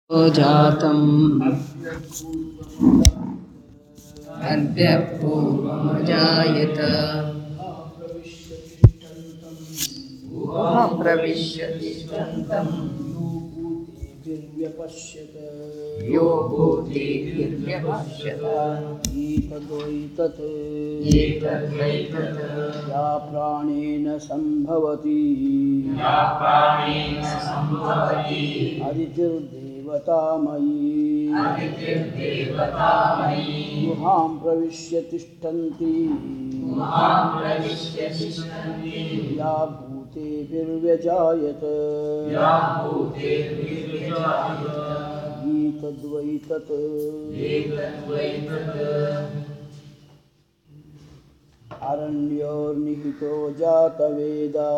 जातम् अद्य पूर्वमजायत प्रविश्य तिष्ठन्तम् व्यपश्यत यो भूतिर्व्यपश्यत एतद्वैतत् एतद्वैतत् या प्राणेन सम्भवति अदितिर्देवतामयी गुहां प्रविश्य तिष्ठन्ति या भूतेभिर्व्यजायत एतद्वैतत् अरण्योर्निहितो जातवेदा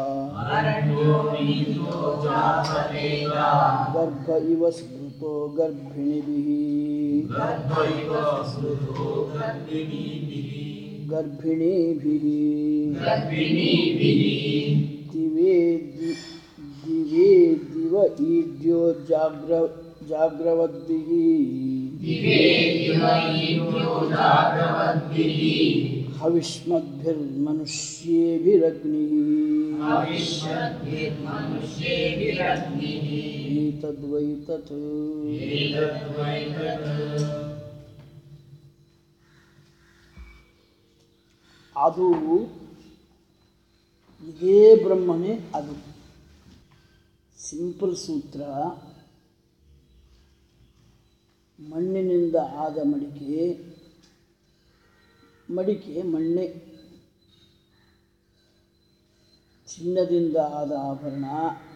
गर्भ इव स्मृतो गर्भिणीभिः गर्भिणीभिः दिवे दि- दिवे दिव ईड्यो जाग्र जाग्रवद्भिः हविष्मद्भिर्मनुष्येभिरग्निः एतद्वै तत् ಅದು ಇದೇ ಬ್ರಹ್ಮನೇ ಅದು ಸಿಂಪಲ್ ಸೂತ್ರ ಮಣ್ಣಿನಿಂದ ಆದ ಮಡಿಕೆ ಮಡಿಕೆ ಮಣ್ಣೆ ಚಿನ್ನದಿಂದ ಆದ ಆಭರಣ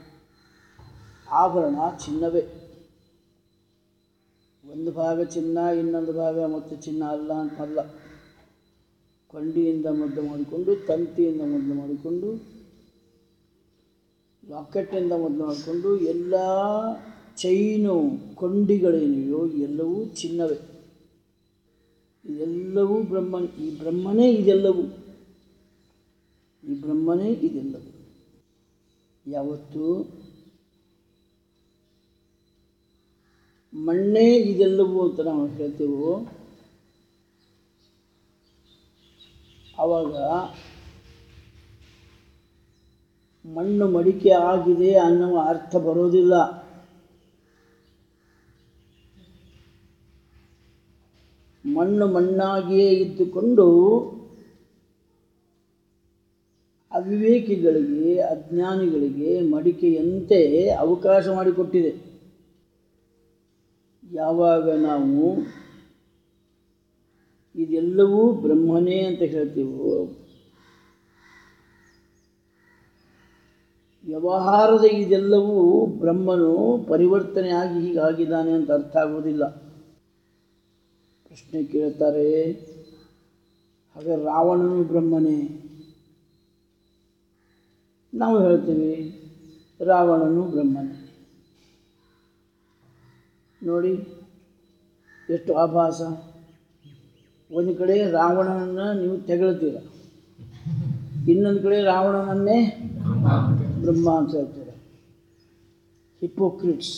ಆಭರಣ ಚಿನ್ನವೇ ಒಂದು ಭಾಗ ಚಿನ್ನ ಇನ್ನೊಂದು ಭಾಗ ಮತ್ತು ಚಿನ್ನ ಅಲ್ಲ ಅಂತಲ್ಲ ಕೊಂಡಿಯಿಂದ ಮೊದಲು ಮಾಡಿಕೊಂಡು ತಂತಿಯಿಂದ ಮೊದಲು ಮಾಡಿಕೊಂಡು ಲಾಕೆಟ್ಟಿಂದ ಮೊದಲು ಮಾಡಿಕೊಂಡು ಎಲ್ಲ ಚೈನು ಕೊಂಡಿಗಳೇನಿವೆಯೋ ಎಲ್ಲವೂ ಚಿನ್ನವೇ ಇದೆಲ್ಲವೂ ಬ್ರಹ್ಮನ್ ಈ ಬ್ರಹ್ಮನೇ ಇದೆಲ್ಲವೂ ಈ ಬ್ರಹ್ಮನೇ ಇದೆಲ್ಲವೂ ಯಾವತ್ತು ಮಣ್ಣೇ ಇದೆಲ್ಲವೂ ಅಂತ ನಾವು ಹೇಳ್ತೇವೋ ಆವಾಗ ಮಣ್ಣು ಮಡಿಕೆ ಆಗಿದೆ ಅನ್ನುವ ಅರ್ಥ ಬರೋದಿಲ್ಲ ಮಣ್ಣು ಮಣ್ಣಾಗಿಯೇ ಇದ್ದುಕೊಂಡು ಅವಿವೇಕಿಗಳಿಗೆ ಅಜ್ಞಾನಿಗಳಿಗೆ ಮಡಿಕೆಯಂತೆ ಅವಕಾಶ ಮಾಡಿಕೊಟ್ಟಿದೆ ಯಾವಾಗ ನಾವು ಇದೆಲ್ಲವೂ ಬ್ರಹ್ಮನೇ ಅಂತ ಹೇಳ್ತೀವೋ ವ್ಯವಹಾರದ ಇದೆಲ್ಲವೂ ಬ್ರಹ್ಮನು ಪರಿವರ್ತನೆ ಆಗಿ ಹೀಗಾಗಿದ್ದಾನೆ ಅಂತ ಅರ್ಥ ಆಗೋದಿಲ್ಲ ಪ್ರಶ್ನೆ ಕೇಳ್ತಾರೆ ಹಾಗೆ ರಾವಣನು ಬ್ರಹ್ಮನೇ ನಾವು ಹೇಳ್ತೀವಿ ರಾವಣನು ಬ್ರಹ್ಮನೇ ನೋಡಿ ಎಷ್ಟು ಆಭಾಸ ಒಂದು ಕಡೆ ರಾವಣನನ್ನು ನೀವು ತೆಗಳ್ತೀರ ಇನ್ನೊಂದು ಕಡೆ ರಾವಣನನ್ನೇ ಬ್ರಹ್ಮ ಅಂತ ಹೇಳ್ತೀರ ಹಿಪೋಕ್ರಿಟ್ಸ್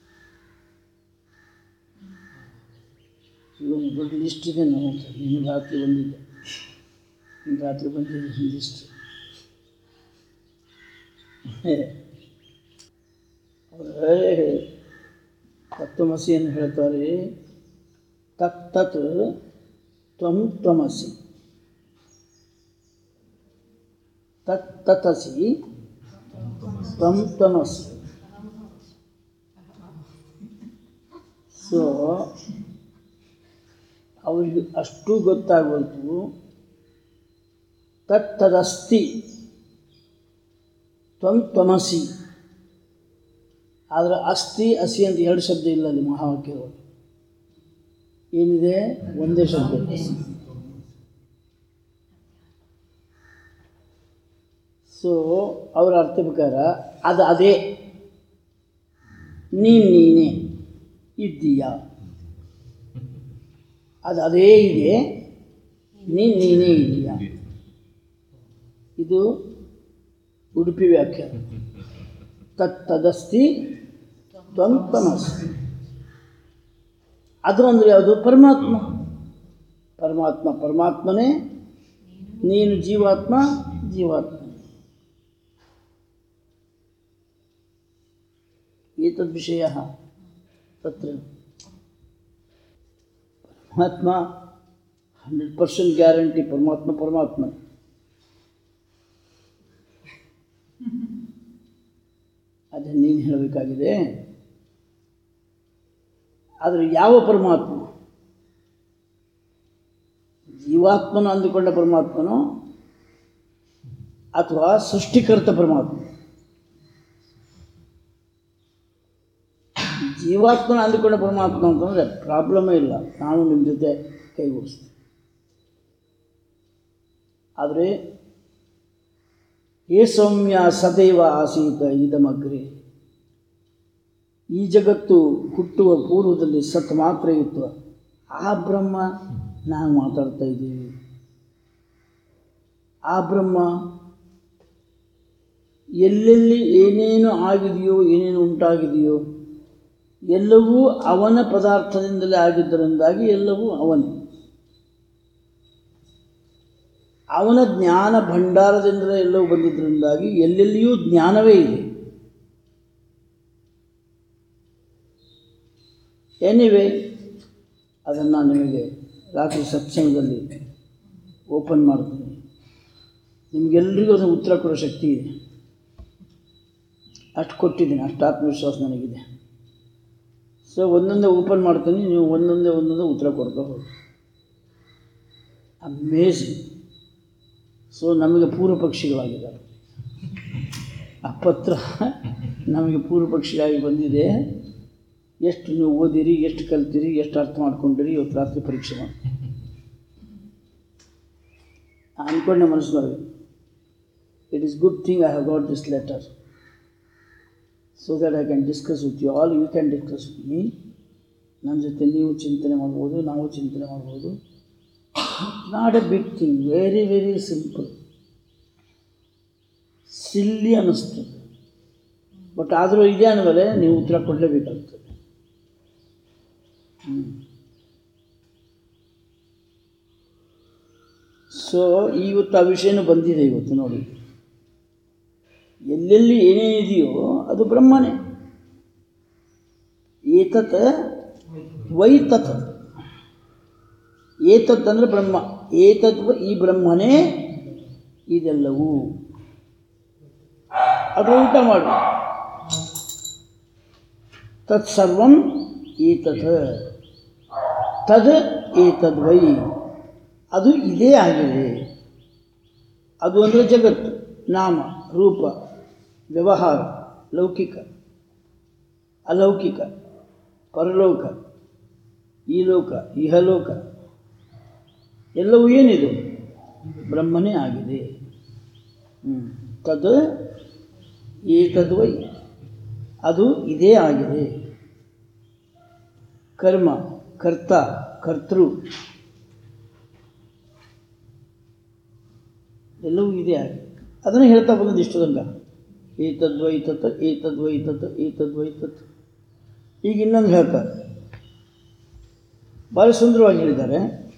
ಇದೊಂದು ದೊಡ್ಡ ಲಿಸ್ಟ್ ಇದೆ ನಾವು ಇನ್ನು ರಾತ್ರಿ ಬಂದಿದ್ದೆ ಇನ್ನು ರಾತ್ರಿ ಬಂದಿದೆ ಲಿಸ್ಟ್ ಅವರೇ ತತ್ವಮಸಿಯನ್ನು ಹೇಳ್ತಾರೆ ತತ್ ತತ್ ತ್ವಂ ತ್ವಮಸಿ ತತ್ ತತಸಿ ತ್ವಂ ತ್ವಮಸಿ ಸೊ ಅವರಿಗೆ ಅಷ್ಟು ಗೊತ್ತಾಗೋಯ್ತು ತತ್ ತದಸ್ತಿ ತ್ವಂ ತ್ವಮಸಿ ಆದರೆ ಅಸ್ಥಿ ಅಸಿ ಅಂತ ಎರಡು ಶಬ್ದ ಇಲ್ಲ ಅಲ್ಲಿ ಮಹಾವಾಕ್ಯಗಳು ಏನಿದೆ ಒಂದೇ ಶಬ್ದ ಇದೆ. ಸೊ ಅವರ ಅರ್ಥ ಪ್ರಕಾರ ಅದು ಅದೇ ನೀನು ನೀನೇ ಇದ್ದೀಯ ಅದು ಅದೇ ಇದೆ ನೀನು ನೀನೇ ಇದೀಯ ಇದು ಉಡುಪಿ ವ್ಯಾಖ್ಯಾನ ತತ್ ತದಸ್ತಿ ತ್ವಂ ತಮಸ್ತಿ ಅದು ಅಂದರೆ ಯಾವುದು ಪರಮಾತ್ಮ ಪರಮಾತ್ಮ ಪರಮಾತ್ಮನೇ ನೀನು ಜೀವಾತ್ಮ ಜೀವಾತ್ಮ ಏತದ್ ವಿಷಯ ತತ್ರ ಪರಮಾತ್ಮ ಹಂಡ್ರೆಡ್ ಪರ್ಸೆಂಟ್ ಗ್ಯಾರಂಟಿ ಪರಮಾತ್ಮ ಪರಮಾತ್ಮ ಅದೇ ನೀನು ಹೇಳಬೇಕಾಗಿದೆ ಆದರೆ ಯಾವ ಪರಮಾತ್ಮ ಜೀವಾತ್ಮನ ಅಂದುಕೊಂಡ ಪರಮಾತ್ಮನೋ ಅಥವಾ ಸೃಷ್ಟಿಕರ್ತ ಪರಮಾತ್ಮ ಜೀವಾತ್ಮನ ಅಂದುಕೊಂಡ ಪರಮಾತ್ಮ ಅಂತಂದರೆ ಪ್ರಾಬ್ಲಮೇ ಇಲ್ಲ ನಾನು ನಿಮ್ಮ ಜೊತೆ ಕೈಗೂಡಿಸ್ತೀನಿ ಆದರೆ ಏ ಸೌಮ್ಯ ಸದೈವ ಆಸೀತ ಇದಮಗ್ರೆ ಈ ಜಗತ್ತು ಹುಟ್ಟುವ ಪೂರ್ವದಲ್ಲಿ ಸತ್ ಮಾತ್ರ ಇತ್ತು ಆ ಬ್ರಹ್ಮ ನಾವು ಮಾತಾಡ್ತಾ ಇದ್ದೀವಿ ಆ ಬ್ರಹ್ಮ ಎಲ್ಲೆಲ್ಲಿ ಏನೇನು ಆಗಿದೆಯೋ ಏನೇನು ಉಂಟಾಗಿದೆಯೋ ಎಲ್ಲವೂ ಅವನ ಪದಾರ್ಥದಿಂದಲೇ ಆಗಿದ್ದರಿಂದಾಗಿ ಎಲ್ಲವೂ ಅವನೇ ಅವನ ಜ್ಞಾನ ಭಂಡಾರದಿಂದಲೇ ಎಲ್ಲವೂ ಬಂದಿದ್ದರಿಂದಾಗಿ ಎಲ್ಲೆಲ್ಲಿಯೂ ಜ್ಞಾನವೇ ಇದೆ ಎನಿವೆ ಅದನ್ನು ನಿಮಗೆ ರಾತ್ರಿ ಸತ್ಸಂಗದಲ್ಲಿ ಓಪನ್ ಮಾಡ್ತೀನಿ ನಿಮಗೆಲ್ಲರಿಗೂ ಅದನ್ನು ಉತ್ತರ ಕೊಡೋ ಶಕ್ತಿ ಇದೆ ಅಷ್ಟು ಕೊಟ್ಟಿದ್ದೀನಿ ಅಷ್ಟು ಆತ್ಮವಿಶ್ವಾಸ ನನಗಿದೆ ಸೊ ಒಂದೊಂದೇ ಓಪನ್ ಮಾಡ್ತೀನಿ ನೀವು ಒಂದೊಂದೇ ಒಂದೊಂದೇ ಉತ್ತರ ಕೊಡ್ತಾ ಹೋಗಿ ಅಮೇಝಿಂಗ್ ಸೊ ನಮಗೆ ಪೂರ್ವ ಪಕ್ಷಿಗಳಾಗಿದ್ದಾರೆ ಆ ಪತ್ರ ನಮಗೆ ಪೂರ್ವ ಪಕ್ಷಿಯಾಗಿ ಬಂದಿದೆ ಎಷ್ಟು ನೀವು ಓದಿರಿ ಎಷ್ಟು ಕಲ್ತಿರಿ ಎಷ್ಟು ಅರ್ಥ ಮಾಡ್ಕೊಂಡಿರಿ ಇವತ್ತು ರಾತ್ರಿ ಪರೀಕ್ಷೆ ಮಾಡಿ ಅಂದ್ಕೊಂಡೆ ಮನಸ್ಸಿನೊಳಗೆ it is good thing I have got this letter so that I can discuss with you all you can discuss with me ನನ್ನ ಜೊತೆ ನೀವು ಚಿಂತನೆ ಮಾಡ್ಬೋದು ನಾವು ಚಿಂತನೆ ಮಾಡ್ಬೋದು not a big thing very very simple silly ಅನ್ನಿಸ್ತದೆ ಬಟ್ ಆದರೂ ಇದೆ ಅಂದಮೇಲೆ ನೀವು ಉತ್ತರ ಕೊಡಲೇಬೇಕಾಗ್ತದೆ ಸೊ ಇವತ್ತು ಆ ವಿಷಯನೂ ಬಂದಿದೆ ಇವತ್ತು ನೋಡಿ ಎಲ್ಲೆಲ್ಲಿ ಏನೇನಿದೆಯೋ ಅದು ಬ್ರಹ್ಮನೇ ಏತತ್ ವೈತತ್ ಏತತ್ ಅಂದರೆ ಬ್ರಹ್ಮ ಏತತ್ವ ಈ ಬ್ರಹ್ಮನೇ ಇದೆಲ್ಲವೂ ಅದು ಊಟ ಮಾಡಿ ತತ್ಸರ್ವಂ ಏತತ್ ತದ್ ಏತದ್ವೈ ಅದು ಇದೇ ಆಗಿದೆ ಅದು ಅಂದರೆ ಜಗತ್ತು ನಾಮ ರೂಪ ವ್ಯವಹಾರ ಲೌಕಿಕ ಅಲೌಕಿಕ ಪರಲೋಕ ಈ ಲೋಕ ಇಹಲೋಕ ಎಲ್ಲವೂ ಏನಿದು ಬ್ರಹ್ಮನೇ ಆಗಿದೆ ಹ್ಮ್. ತದ್ ಏತದ್ವೈ ಅದು ಇದೇ ಆಗಿದೆ ಕರ್ಮ ಕರ್ತ ಕರ್ತೃ ಎಲ್ಲವೂ ಇದೆ ಆಗಿದೆ ಅದನ್ನು ಹೇಳ್ತಾ ಬಂದದ್ದು ಇಷ್ಟು ತನಕ ಏತದ್ವೈ ತತ್ ಏತದ್ವೈ ತತ್ ಏತದ್ವೈ ತತ್ ಈಗ ಇನ್ನೊಂದು ಹೇಳ್ತಾರೆ ಭಾಳ ಸುಂದರವಾಗಿ ಹೇಳಿದ್ದಾರೆ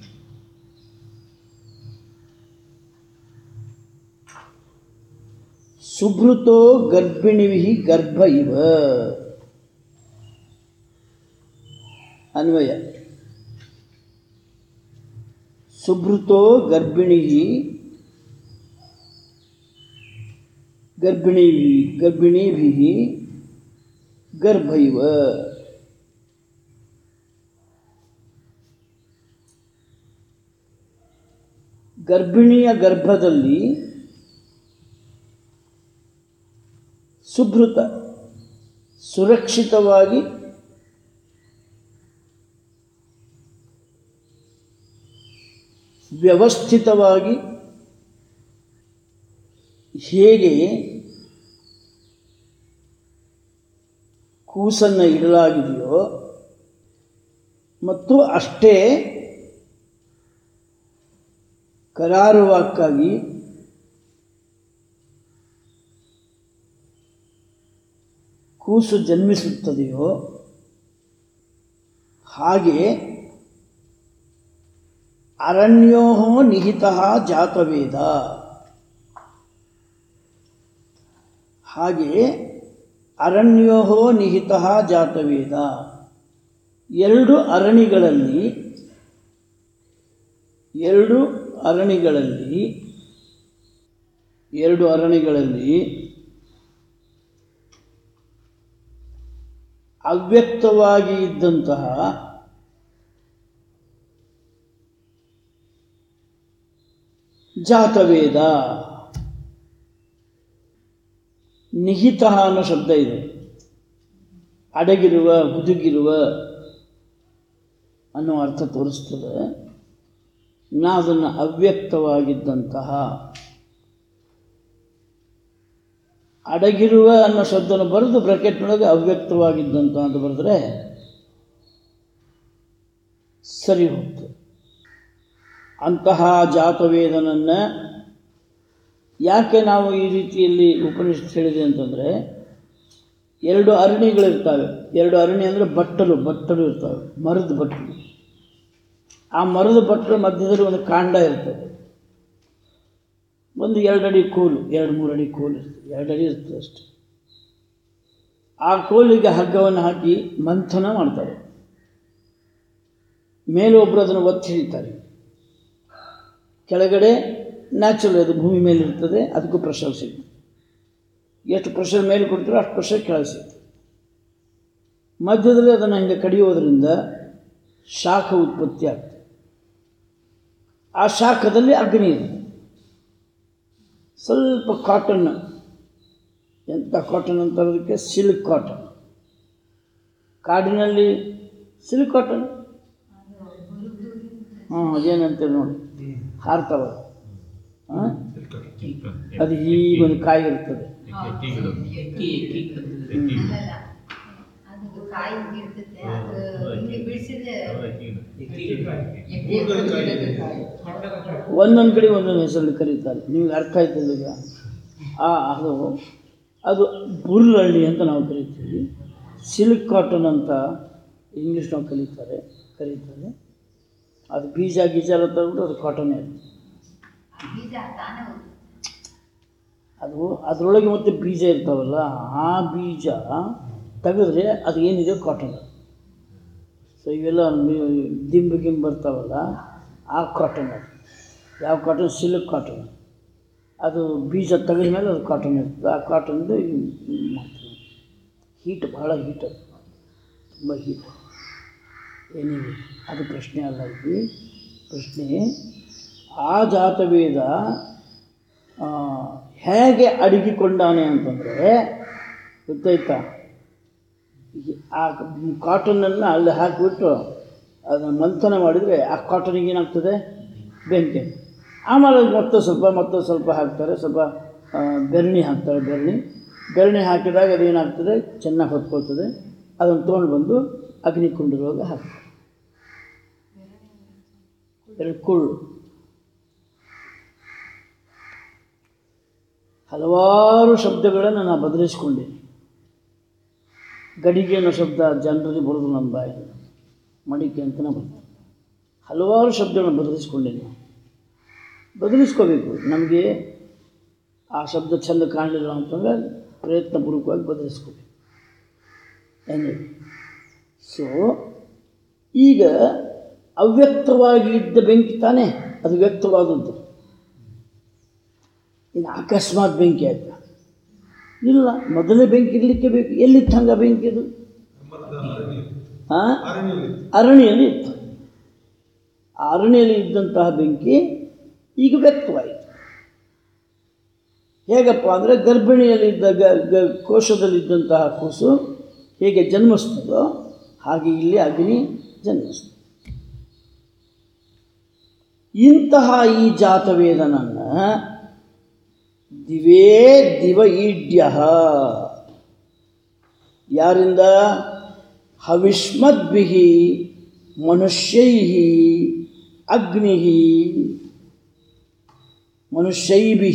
ಸುಭೃತೋ ಗರ್ಭಿಣಿವಿ ಗರ್ಭ ಇವ ಅನ್ವಯ ಸುಭೃತೋ ಗರ್ಭಿಣಿ ಗರ್ಭಿಣಿ ಗರ್ಭಿಣೀಭಿ ಗರ್ಭ ಇವ ಗರ್ಭಿಣಿಯ ಗರ್ಭದಲ್ಲಿ ಸುಭೃತ ಸುರಕ್ಷಿತವಾಗಿ ವ್ಯವಸ್ಥಿತವಾಗಿ ಹೇಗೆ ಕೂಸನ್ನು ಇಡಲಾಗಿದೆಯೋ ಮತ್ತು ಅಷ್ಟೇ ಕರಾರುವಾಕ್ಕಾಗಿ ಕೂಸು ಜನ್ಮಿಸುತ್ತದೆಯೋ ಹಾಗೆ ಅರಣ್ಯೋ ನಿಹಿತ ಜಾತವೇದ ಹಾಗೆ ಅರಣ್ಯೋ ನಿಹಿತ ಜಾತವೇದ ಎರಡು ಅರಣಿಗಳಲ್ಲಿ ಎರಡು ಅರಣಿಗಳಲ್ಲಿ ಎರಡು ಅರಣಿಗಳಲ್ಲಿ ಅವ್ಯಕ್ತವಾಗಿ ಇದ್ದಂತಹ ಜಾತವೇದ ನಿಹಿತ ಅನ್ನೋ ಶಬ್ದ ಇದೆ ಅಡಗಿರುವ ಹುದುಗಿರುವ ಅನ್ನೋ ಅರ್ಥ ತೋರಿಸ್ತದೆ ನಾ ಅದನ್ನು ಅವ್ಯಕ್ತವಾಗಿದ್ದಂತಹ ಅಡಗಿರುವ ಅನ್ನೋ ಶಬ್ದನ ಬರೆದು ಬ್ರಾಕೆಟ್ನೊಳಗೆ ಅವ್ಯಕ್ತವಾಗಿದ್ದಂಥ ಅಂತ ಬರೆದ್ರೆ ಸರಿ ಹೋಗ್ತದೆ ಅಂತಹ ಜಾತವೇದನನ್ನು ಯಾಕೆ ನಾವು ಈ ರೀತಿಯಲ್ಲಿ ಉಪನಿಷತ್ ಹೇಳಿದೆ ಅಂತಂದರೆ ಎರಡು ಅರಣಿಗಳಿರ್ತವೆ ಎರಡು ಅರಣಿ ಅಂದರೆ ಬಟ್ಟಲು ಬಟ್ಟಲು ಇರ್ತವೆ ಮರದ ಬಟ್ಟಲು ಆ ಮರದ ಬಟ್ಟಲು ಮಧ್ಯದಲ್ಲಿ ಒಂದು ಕಾಂಡ ಇರ್ತದೆ ಒಂದು ಎರಡು ಅಡಿ ಕೋಲು ಎರಡು ಮೂರು ಅಡಿ ಕೋಲು ಇರ್ತದೆ ಎರಡು ಅಡಿ ಇರ್ತದೆ ಅಷ್ಟೆ ಆ ಕೋಲಿಗೆ ಹಗ್ಗವನ್ನು ಹಾಕಿ ಮಂಥನ ಮಾಡ್ತಾರೆ ಮೇಲೆ ಒಬ್ಬರು ಅದನ್ನು ಒತ್ತಿ ಹಿಡಿತಾರೆ ಕೆಳಗಡೆ ನ್ಯಾಚುರಲ್ ಅದು ಭೂಮಿ ಮೇಲೆ ಇರ್ತದೆ ಅದಕ್ಕೂ ಪ್ರೆಷರ್ ಸಿಗ್ತದೆ ಎಷ್ಟು ಪ್ರೆಷರ್ ಮೇಲೆ ಕೊಡ್ತೀರೋ ಅಷ್ಟು ಪ್ರೆಷರ್ ಕೆಳಗೆ ಸಿಗ್ತದೆ ಮಧ್ಯದಲ್ಲಿ ಅದನ್ನು ಹಿಂಗೆ ಕಡಿಯೋದ್ರಿಂದ ಶಾಖ ಉತ್ಪತ್ತಿ ಆಗ್ತದೆ ಆ ಶಾಖದಲ್ಲಿ ಅಗ್ನಿ ಇದೆ ಸ್ವಲ್ಪ ಕಾಟನ್ ಎಂಥ ಕಾಟನ್ ಅಂತ ಅದಕ್ಕೆ ಸಿಲ್ಕ್ ಕಾಟನ್ ಕಾಡಿನಲ್ಲಿ ಸಿಲ್ಕ್ ಕಾಟನ್ ಹಾಂ ಅದೇನಂತೇಳಿ ನೋಡಿ ಹಾರ್ತಾವ ಹಾಂ ಅದು ಹೀಗೊಂದು ಕಾಯಿ ಇರ್ತದೆ ಅದು ಕಾಯಿ ಇರ್ತೈತೆ ಅದು ಹಿಂಗೆ ಬಿಡಿಸಿದ್ರೆ ಒಂದೊಂದು ಕಡೆ ಒಂದೊಂದು ಹೆಸರಲ್ಲಿ ಕರೀತಾರೆ ನಿಮ್ಗೆ ಅರ್ಥ ಆಯ್ತಲ್ಲ ಈಗ ಆ ಅದು ಅದು ಬುರ್ಲಳ್ಳಿ ಅಂತ ನಾವು ಕರಿತೀವಿ ಸಿಲ್ಕ್ ಕಾಟನ್ ಅಂತ ಇಂಗ್ಲೀಷ್ ನಾವು ಕಲಿತಾರೆ ಕರೀತಾರೆ ಅದು ಬೀಜ ಗೀಜ ಎಲ್ಲ ತಗೊಂಡು ಅದು ಕಾಟನ್ನೇ ಅದು ಬೀಜ ತಾನೇ ಹೋಗುತ್ತೆ. ಅದು ಅದರೊಳಗೆ ಮತ್ತೆ ಬೀಜ ಇರ್ತಾವಲ್ಲ ಆ ಬೀಜ ತೆಗೆದ್ರೆ ಅದು ಏನಿದೆ ಕಾಟನ್ ಸೊ ಇವೆಲ್ಲ ಮಿ- ದಿಂಬು ಗಿಂಬು ಬರ್ತಾವಲ್ಲ ಆ ಕಾಟನ್ ಅದು ಯಾವ ಕಾಟನ್ ಸಿಲ್ಕ್ ಕಾಟನ್ ಅದು ಬೀಜ ತೆಗೆದ ಮೇಲೆ ಅದು ಕಾಟನ್ ಇರ್ತದೆ ಆ ಕಾಟನ್ದು ಮಾಡ್ತೀವಿ ಹೀಟ್ ಭಾಳ ಹೀಟ್ ಅದು ತುಂಬ ಹೀಟ್ ಏನಿದೆ ಅದು ಪ್ರಶ್ನೆ ಅಲ್ಲ ಇಲ್ಲಿ ಪ್ರಶ್ನೆ ಆ ಜಾತವೇದ ಆ, ಹೇಗೆ ಅಡಗಿಕೊಂಡಾನೆ ಅಂತಂದರೆ ಗೊತ್ತಾಯ್ತಾ ಈ ಆ ಕಾಟನನ್ನು ಅಲ್ಲಿ ಹಾಕಿಬಿಟ್ಟು ಅದನ್ನು ಮಂಥನ ಮಾಡಿದರೆ ಆ ಕಾಟನಿಗೆ ಏನಾಗ್ತದೆ ಬೆಂಕಿ ಆಮೇಲೆ ಅದು ಮತ್ತೆ ಸ್ವಲ್ಪ ಮತ್ತೆ ಸ್ವಲ್ಪ ಹಾಕ್ತಾರೆ ಸ್ವಲ್ಪ ಆ, ಬೆರಣಿ ಹಾಕ್ತಾರೆ ಬೆರಣಿ ಬೆರಣಿ ಹಾಕಿದಾಗ ಅದೇನಾಗ್ತದೆ ಚೆನ್ನಾಗಿ ಹೊತ್ಕೊಳ್ತದೆ ಅದನ್ನು ತೊಗೊಂಡು ಬಂದು ಅಗ್ನಿ ಕುಂಡಿರುವಾಗ ಹಾಕ್ತಾರೆ ಎರಡು ಕುಳ್ಳು ಹಲವಾರು ಶಬ್ದಗಳನ್ನು ನಾನು ಬದಲಿಸ್ಕೊಂಡೇನೆ ಗಡಿಗೆ ಅನ್ನೋ ಶಬ್ದ ಜನರಲ್ಲಿ ಬರೋದು ನನ್ನ ಬಾಯಿಂದ ಮಡಿಕೆ ಅಂತಲೇ ಬರ್ತದೆ ಹಲವಾರು ಶಬ್ದಗಳನ್ನು ಬದಲಿಸ್ಕೊಂಡೇನೆ ಬದಲಿಸ್ಕೋಬೇಕು ನಮಗೆ ಆ ಶಬ್ದ ಚೆಂದ ಕಾಣಲಿಲ್ಲ ಅಂತಂದರೆ ಪ್ರಯತ್ನಪೂರ್ವಕವಾಗಿ ಬದಲಿಸ್ಕೋಬೇಕು ಏನಿದೆ ಸೊ ಈಗ ಅವ್ಯಕ್ತವಾಗಿ ಇದ್ದ ಬೆಂಕಿ ತಾನೇ ಅದು ವ್ಯಕ್ತವಾದದ್ದು ಇನ್ನು ಅಕಸ್ಮಾತ್ ಬೆಂಕಿ ಆಯ್ತಾ ಇಲ್ಲ ಮೊದಲೇ ಬೆಂಕಿ ಇರಲಿಕ್ಕೆ ಬೇಕು ಎಲ್ಲಿತ್ತು ಹಂಗ ಬೆಂಕಿ ಅದು ಹಾಂ ಅರಣ್ಯಲ್ಲಿ ಇತ್ತು ಆ ಅರಣ್ಯಲ್ಲಿ ಇದ್ದಂತಹ ಬೆಂಕಿ ಈಗ ವ್ಯಕ್ತವಾಯಿತು ಹೇಗಪ್ಪ ಅಂದರೆ ಗರ್ಭಿಣಿಯಲ್ಲಿದ್ದ ಗ ಗ ಕೋಶದಲ್ಲಿದ್ದಂತಹ ಕೂಸು ಹೇಗೆ ಜನ್ಮಿಸ್ತದೋ ಹಾಗೆ ಇಲ್ಲಿ ಅಗ್ನಿ ಜನ್ಮಿಸ್ತದೆ ಇಂತಹ ಈ ಜಾತವೇದನನ್ನು ದಿವೇ ದಿವ ಈಡ್ಯ ಯಾರಿಂದ ಹವಿಷ್ಮದ್ಭಿ ಮನುಷ್ಯೈ ಅಗ್ನಿ ಮನುಷ್ಯೈಭಿ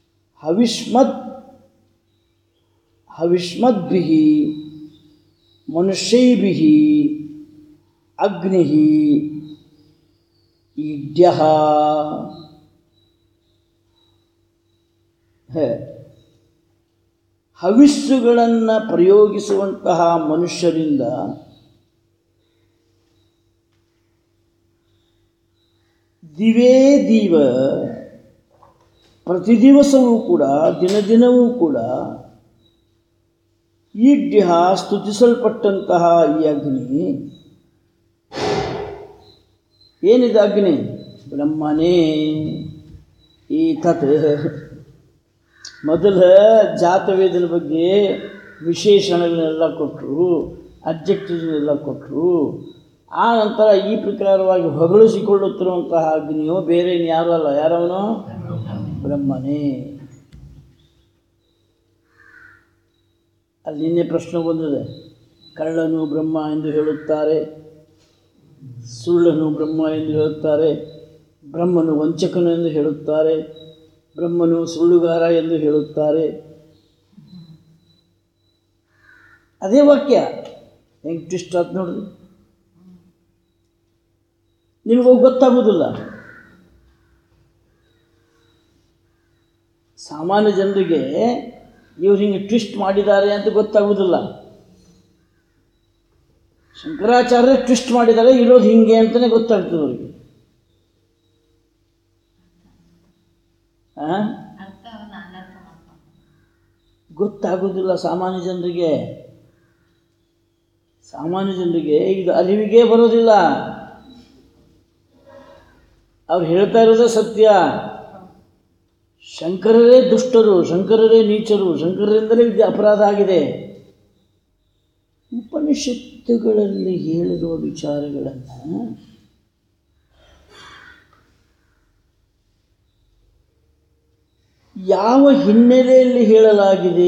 ಹವಿಷ್ಮತ್ ಹವಿಷ್ಮದ್ಭಿ ಮನುಷ್ಯೈಭಿ ಅಗ್ನಿ ಈಡ್ಯ ಹವಿಸ್ಸುಗಳನ್ನು ಪ್ರಯೋಗಿಸುವಂತಹ ಮನುಷ್ಯರಿಂದ ದಿವೇ ದೀವ ಪ್ರತಿ ದಿವಸವೂ ಕೂಡ ದಿನ ದಿನವೂ ಕೂಡ ಈಡ್ಯ ಸ್ತುತಿಸಲ್ಪಟ್ಟಂತಹ ಈ ಅಗ್ನಿ ಏನಿದೆ ಅಗ್ನಿ ಬ್ರಹ್ಮನೇ ಈ ತತ್ ಮೊದಲ ಜಾತವೇದದ ಬಗ್ಗೆ ವಿಶೇಷಣಗಳನ್ನೆಲ್ಲ ಕೊಟ್ಟರು ಅಬ್ಜೆಕ್ಟಿವ್ನೆಲ್ಲ ಕೊಟ್ಟರು ಆ ನಂತರ ಈ ಪ್ರಕಾರವಾಗಿ ಹೊಗಳಿಸಿಕೊಳ್ಳುತ್ತಿರುವಂತಹ ಅಗ್ನಿಯು ಬೇರೆ ಯಾರು ಅಲ್ಲ ಯಾರವನು ಬ್ರಹ್ಮನೇ ಅಲ್ಲಿ ನಿನ್ನೆ ಪ್ರಶ್ನೆ ಬಂದಿದೆ ಕಳ್ಳನು ಬ್ರಹ್ಮ ಎಂದು ಹೇಳುತ್ತಾರೆ ಸುಳ್ಳನು ಬ್ರಹ್ಮ ಎಂದು ಹೇಳುತ್ತಾರೆ ಬ್ರಹ್ಮನು ವಂಚಕನು ಎಂದು ಹೇಳುತ್ತಾರೆ ಬ್ರಹ್ಮನು ಸುಳ್ಳುಗಾರ ಎಂದು ಹೇಳುತ್ತಾರೆ ಅದೇ ವಾಕ್ಯ ಹೆಂಗೆ ಟ್ವಿಸ್ಟ್ ಆಯ್ತು ನೋಡ್ರಿ ನಿಮಗೂ ಗೊತ್ತಾಗೋದಿಲ್ಲ ಸಾಮಾನ್ಯ ಜನರಿಗೆ ಇವ್ರು ಹಿಂಗೆ ಟ್ವಿಸ್ಟ್ ಮಾಡಿದ್ದಾರೆ ಅಂತ ಗೊತ್ತಾಗೋದಿಲ್ಲ ಶಂಕರಾಚಾರ್ಯ ಟ್ವಿಸ್ಟ್ ಮಾಡಿದ್ದಾರೆ ಇರೋದು ಹಿಂಗೆ ಅಂತಲೇ ಗೊತ್ತಾಗ್ತದೆ ಅವ್ರಿಗೆ ಆ? ಅರ್ಥವನ್ನು ಅನರ್ಥ ಮಾಡ್ಕೊಂಡು ಗೊತ್ತಾಗೋದಿಲ್ಲ ಸಾಮಾನ್ಯ ಜನರಿಗೆ ಸಾಮಾನ್ಯ ಜನರಿಗೆ ಇದು ಅರಿವಿಗೆ ಬರೋದಿಲ್ಲ ಅವ್ರು ಹೇಳ್ತಾ ಇರೋದೇ ಸತ್ಯ ಶಂಕರರೇ ದುಷ್ಟರು ಶಂಕರರೇ ನೀಚರು ಶಂಕರರಿಂದಲೇ ಇದು ಅಪರಾಧ ಆಗಿದೆ ಉಪನಿಷತ್ತುಗಳಲ್ಲಿ ಹೇಳಿರುವ ವಿಚಾರಗಳನ್ನು ಯಾವ ಹಿನ್ನೆಲೆಯಲ್ಲಿ ಹೇಳಲಾಗಿದೆ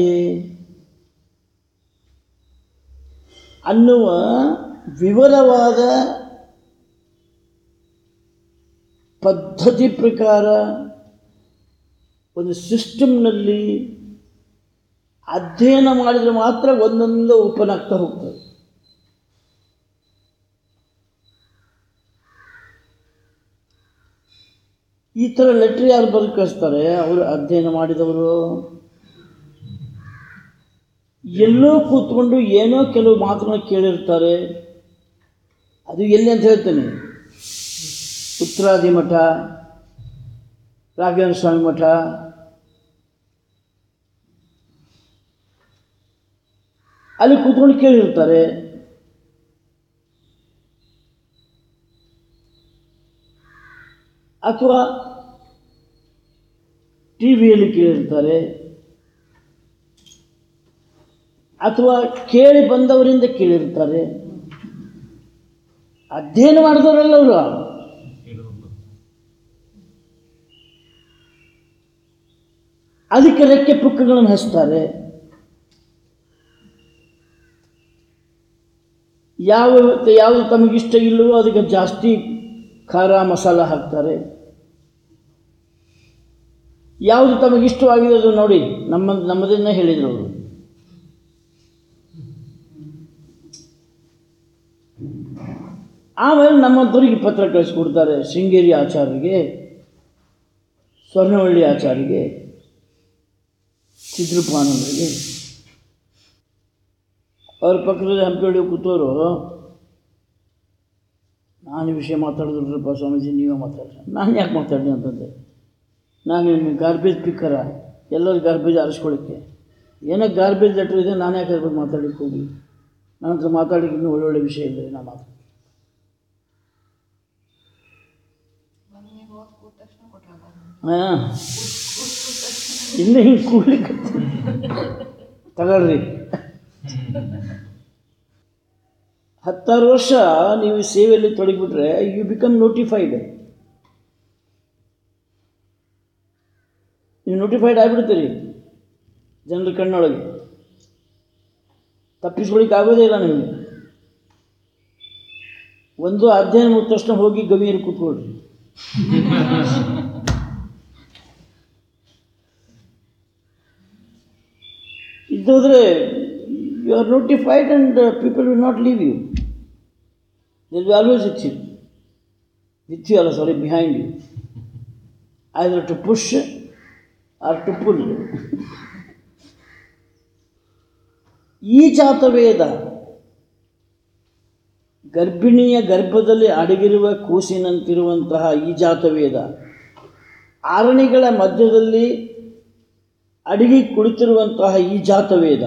ಅನ್ನುವ ವಿವರವಾದ ಪದ್ಧತಿ ಪ್ರಕಾರ ಒಂದು ಸಿಸ್ಟಮ್ನಲ್ಲಿ ಅಧ್ಯಯನ ಮಾಡಿದರೆ ಮಾತ್ರ ಒಂದೊಂದು ಓಪನ್ ಆಗ್ತಾ ಹೋಗ್ತದೆ ಈ ಥರ ಲೆಟ್ರ್ ಯಾರು ಬರೆದು ಕಳಿಸ್ತಾರೆ ಅವರು ಅಧ್ಯಯನ ಮಾಡಿದವರು ಎಲ್ಲೋ ಕೂತ್ಕೊಂಡು ಏನೋ ಕೆಲವು ಮಾತುಗಳನ್ನ ಕೇಳಿರ್ತಾರೆ ಅದು ಎಲ್ಲಿ ಅಂತ ಹೇಳ್ತೇನೆ ಉತ್ತರಾದಿ ಮಠ ರಾಘವೇಂದ್ರ ಸ್ವಾಮಿ ಮಠ ಅಲ್ಲಿ ಕೂತ್ಕೊಂಡು ಕೇಳಿರ್ತಾರೆ ಅಥವಾ ಟಿ ವಿಯಲ್ಲಿ ಕೇಳಿರ್ತಾರೆ ಅಥವಾ ಕೇಳಿ ಬಂದವರಿಂದ ಕೇಳಿರ್ತಾರೆ ಅಧ್ಯಯನ ಮಾಡಿದವರಲ್ಲ ಅವರು ಅದಕ್ಕೆ ರೆಕ್ಕೆ ಪುಕ್ಕಗಳನ್ನು ಹಚ್ತಾರೆ ಯಾವ ಯಾವುದು ತಮಗಿಷ್ಟ ಇಲ್ಲವೋ ಅದಕ್ಕೆ ಜಾಸ್ತಿ ಖಾರ ಮಸಾಲ ಹಾಕ್ತಾರೆ ಯಾವುದು ತಮಗಿಷ್ಟವಾಗಿದೆ ಅದು ನೋಡಿ ನಮ್ಮ ನಮ್ಮದನ್ನೇ ಹೇಳಿದರು ಅವರು ಆಮೇಲೆ ನಮ್ಮಂಥವ್ರಿಗೆ ಪತ್ರ ಕಳಿಸ್ಕೊಡ್ತಾರೆ ಶೃಂಗೇರಿ ಆಚಾರ್ಯರಿಗೆ ಸ್ವರ್ಣವಳ್ಳಿ ಆಚಾರ್ಯರಿಗೆ ಚಿತ್ರಪಾನಂದರಿಗೆ ಅವ್ರ ಪಕ್ಕದಲ್ಲಿ ಹಂಪಿ ಕೂತವರು ನಾನು ಈ ವಿಷಯ ಮಾತಾಡಿದ್ರಪ್ಪ ಸ್ವಾಮೀಜಿ ನೀವೇ ಮಾತಾಡ್ರಿ ನಾನು ಯಾಕೆ ಮಾತಾಡಿ ಅಂತಂದೆ ನಾನು ನಿಮಗೆ ಗಾರ್ಬೇಜ್ ಪಿಕ್ಕರ ಎಲ್ಲರೂ ಗಾರ್ಬೇಜ್ ಆರಿಸ್ಕೊಳ್ಳಿಕ್ಕೆ ಏನೋ ಗಾರ್ಬೇಜ್ ಲೆಟ್ರ್ ಇದೆ ನಾನು ಯಾಕೆ ಅದ್ರ ಬಗ್ಗೆ ಮಾತಾಡಲಿಕ್ಕೆ ಹೋಗಿ ನನ್ನ ಹತ್ರ ಮಾತಾಡಲಿಕ್ಕೆ ಇನ್ನೂ ಒಳ್ಳೊಳ್ಳೆ ವಿಷಯ ಇದೆ ನಾ ಮಾತಾಡ್ತೀನಿ ಹಾಂ ಇನ್ನೂ ಹಿಂಗೆ ಕೂಡ್ಲಿಕ್ಕೆ ತಗೊಳ್ರಿ ಹತ್ತಾರು ವರ್ಷ ನೀವು ಈ ಸೇವೆಯಲ್ಲಿ ತೊಡಗಿಬಿಟ್ರೆ ಯು ಬಿಕಮ್ ನೋಟಿಫೈಡ್ ನೀವು ನೋಟಿಫೈಡ್ ಆಗಿಬಿಡ್ತೀರಿ ಜನರ ಕಣ್ಣೊಳಗೆ ತಪ್ಪಿಸ್ಕೊಳಿಕ್ಕೆ ಆಗೋದೇ ಇಲ್ಲ ನಿಮಗೆ ಒಂದು ಅಧ್ಯಯನ ಮುಗಿದ ತಕ್ಷಣ ಹೋಗಿ ಗವಿಯಲ್ಲಿ ಕೂತ್ಕೊಳ್ರಿ ಇದ್ದೋದ್ರೆ You are notified and uh, people will not leave you. They will be always with you. With you, or sorry, behind you. Either to push or to pull. ಈ ಜಾತವೇದ ಗರ್ಭಿಣಿಯ ಗರ್ಭದಲ್ಲಿ ಅಡಗಿರುವ ಕೂಸಿನಂತಿರುವಂತಹ ಈ ಜಾತವೇದ ಆರಣಿಗಳ ಮಧ್ಯದಲ್ಲಿ ಅಡಗಿ ಕುಳಿತಿರುವಂತಹ ಈ ಜಾತವೇದ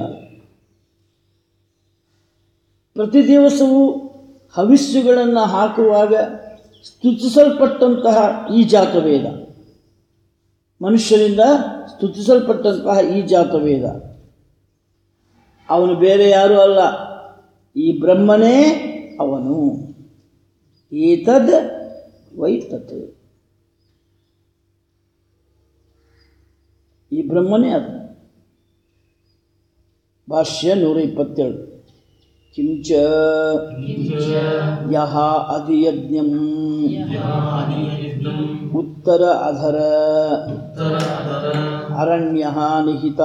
ಪ್ರತಿ ದಿವಸವೂ ಹವಿಸ್ಸುಗಳನ್ನು ಹಾಕುವಾಗ ಸ್ತುತಿಸಲ್ಪಟ್ಟಂತಹ ಈ ಜಾತವೇದ ಮನುಷ್ಯರಿಂದ ಸ್ತುತಿಸಲ್ಪಟ್ಟಂತಹ ಈ ಜಾತವೇದ ಅವನು ಬೇರೆ ಯಾರೂ ಅಲ್ಲ ಈ ಬ್ರಹ್ಮನೇ ಅವನು ಏತದ್ ವೈ ತತ್ ಈ ಬ್ರಹ್ಮನೇ ಅದು ಭಾಷ್ಯ ನೂರ ಇಪ್ಪತ್ತೇಳು ಕಿಂಚ ಯಹ ಅಧಿಯಜ್ಞಂ ಉತ್ತರ ಅಧರ ಅರಣ್ಯ ನಿಹಿತ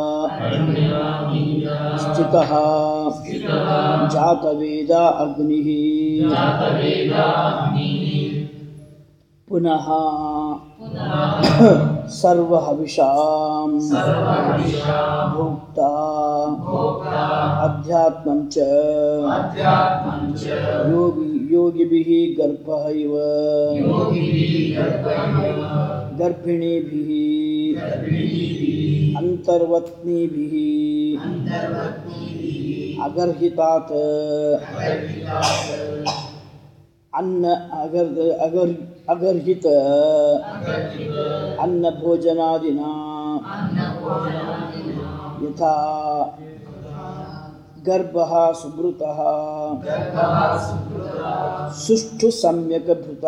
ಸ್ಥಿತ ಜಾತವೇದ ಅಗ್ನಿ ಪುನಃ ಸರ್ವಹವಿಷಾಂ ಭೋಕ್ತಾ ಅಧ್ಯಾತ್ಮಂ ಚ ಯೋಗಿ ಯೋಗಿಭಿः ಗರ್ಭः ಇವ ಗರ್ಭಿಣೀಭಿः ಅಂತರ್ವತ್ನೀಭಿः ಅಗರ್ಹಿತಾತ್ ಅನ್ನ ಅಗರ್ ಅಗರ್ ಅಗರ್ಹಿತ ಅನ್ನ ಭೋಜನಾದಿನ ಯಥಾ ಗರ್ಭ ಸುಭೃತ ಸುಷ್ಠು ಸಮ್ಯಕ್ ಭೃತ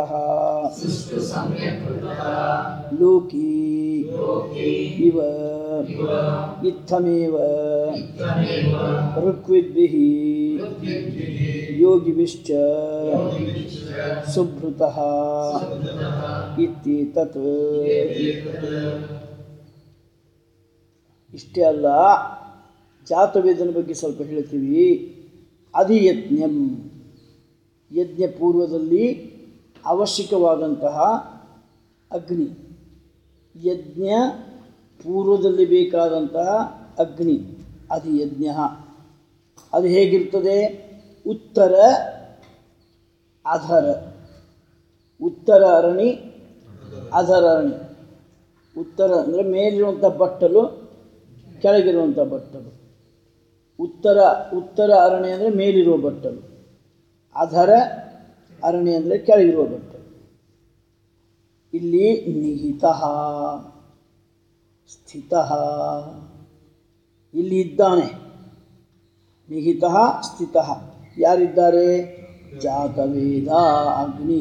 ಲೋಕಿ ಇವ ಇತ್ತಮೇವ ಋಗ್ವಿದ್ಭಿः ಯೋಗಿಭಿಶ್ಚ ಸುಭೃತಃ ಇತ್ಯೇತತ್ ಇಷ್ಟೇ ಅಲ್ಲ ಜಾತವೇದನ ಬಗ್ಗೆ ಸ್ವಲ್ಪ ಹೇಳ್ತೀವಿ ಅಧಿಯಜ್ಞಂ ಯಜ್ಞ ಪೂರ್ವದಲ್ಲಿ ಅವಶ್ಯಕವಾದಂತಹ ಅಗ್ನಿ ಯಜ್ಞ ಪೂರ್ವದಲ್ಲಿ ಬೇಕಾದಂತಹ ಅಗ್ನಿ ಅಧಿಯಜ್ಞ ಅದು ಹೇಗಿರ್ತದೆ ಉತ್ತರ ಅಧರ ಉತ್ತರ ಅರಣಿ ಅಧರ ಅರಣಿ ಉತ್ತರ ಅಂದರೆ ಮೇಲಿರುವಂಥ ಬಟ್ಟಲು ಕೆಳಗಿರುವಂಥ ಬಟ್ಟಲು ಉತ್ತರ ಉತ್ತರ ಅರಣಿ ಅಂದರೆ ಮೇಲಿರುವ ಬಟ್ಟಲು ಅಧರ ಅರಣಿ ಅಂದರೆ ಕೆಳಗಿರುವ ಬಟ್ಟಲು ಇಲ್ಲಿ ನಿಹಿತ ಸ್ಥಿತ ಇಲ್ಲಿ ಇದ್ದಾನೆ ನಿಹಿತ ಸ್ಥಿತ ಯಾರಿದ್ದಾರೆ ಜಾತವೇದ ಅಗ್ನಿ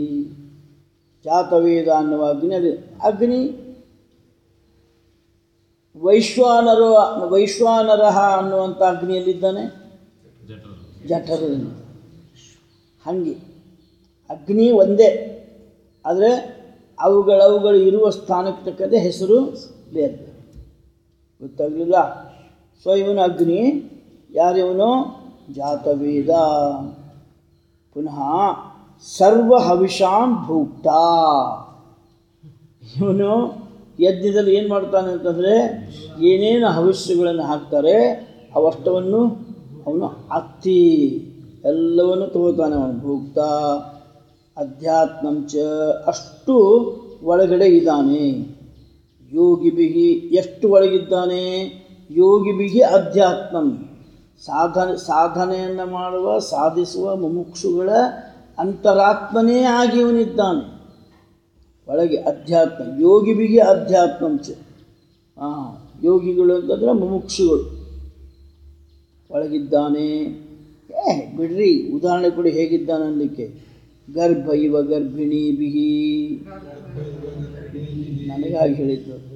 ಜಾತವೇದ ಅನ್ನುವ ಅಗ್ನಿ ಅಲ್ಲಿ ಅಗ್ನಿ ವೈಶ್ವಾನರು ವೈಶ್ವಾನರಹ ಅನ್ನುವಂಥ ಅಗ್ನಿಯಲ್ಲಿದ್ದಾನೆ ಜಠರದಲ್ಲಿ ಹಾಗೆ ಅಗ್ನಿ ಒಂದೇ ಆದರೆ ಅವುಗಳವುಗಳು ಇರುವ ಸ್ಥಾನಕ್ಕೆ ತಕ್ಕಂತೆ ಹೆಸರು ಬೇರೆ ಗೊತ್ತಾಗಲಿಲ್ಲ ಸೊ ಇವನು ಅಗ್ನಿ ಯಾರಿವನು ಜಾತವೇದ ಪುನಃ ಸರ್ವ ಹವಿಷಾಂ ಭೂಕ್ತ ಇವನು ಯಜ್ಞದಲ್ಲಿ ಏನು ಮಾಡ್ತಾನೆ ಅಂತಂದರೆ ಏನೇನು ಹವಿಷ್ಯಗಳನ್ನು ಹಾಕ್ತಾರೆ ಅವಷ್ಟವನ್ನು ಅವನು ಅತ್ತಿ ಎಲ್ಲವನ್ನು ತಗೋತಾನೆ ಅವನು ಭೂಕ್ತ ಅಧ್ಯಾತ್ಮಂಚ ಅಷ್ಟು ಒಳಗಡೆ ಇದ್ದಾನೆ ಯೋಗಿಬಿಹಿ ಎಷ್ಟು ಒಳಗಿದ್ದಾನೆ ಯೋಗಿಬಿಹಿ ಅಧ್ಯಾತ್ಮಂ ಸಾಧನೆ ಸಾಧನೆಯನ್ನು ಮಾಡುವ ಸಾಧಿಸುವ ಮುಮುಕ್ಷುಗಳ ಅಂತರಾತ್ಮನೇ ಆಗಿ ಇವನಿದ್ದಾನೆ ಒಳಗೆ ಅಧ್ಯಾತ್ಮ ಯೋಗಿಬಿಗೆ ಅಧ್ಯಾತ್ಮಂಚ ಹಾಂ ಯೋಗಿಗಳು ಅಂತಂದರೆ ಮುಮುಕ್ಷುಗಳು ಒಳಗಿದ್ದಾನೆ ಏ ಬಿಡ್ರಿ ಉದಾಹರಣೆ ಕೊಡಿ ಹೇಗಿದ್ದಾನೆ ಅನ್ನಲಿಕ್ಕೆ ಗರ್ಭ ಇವ ಗರ್ಭಿಣಿ ಬಿಹಿ ನನಗಾಗಿ ಹೇಳಿದ್ದು ಅದು.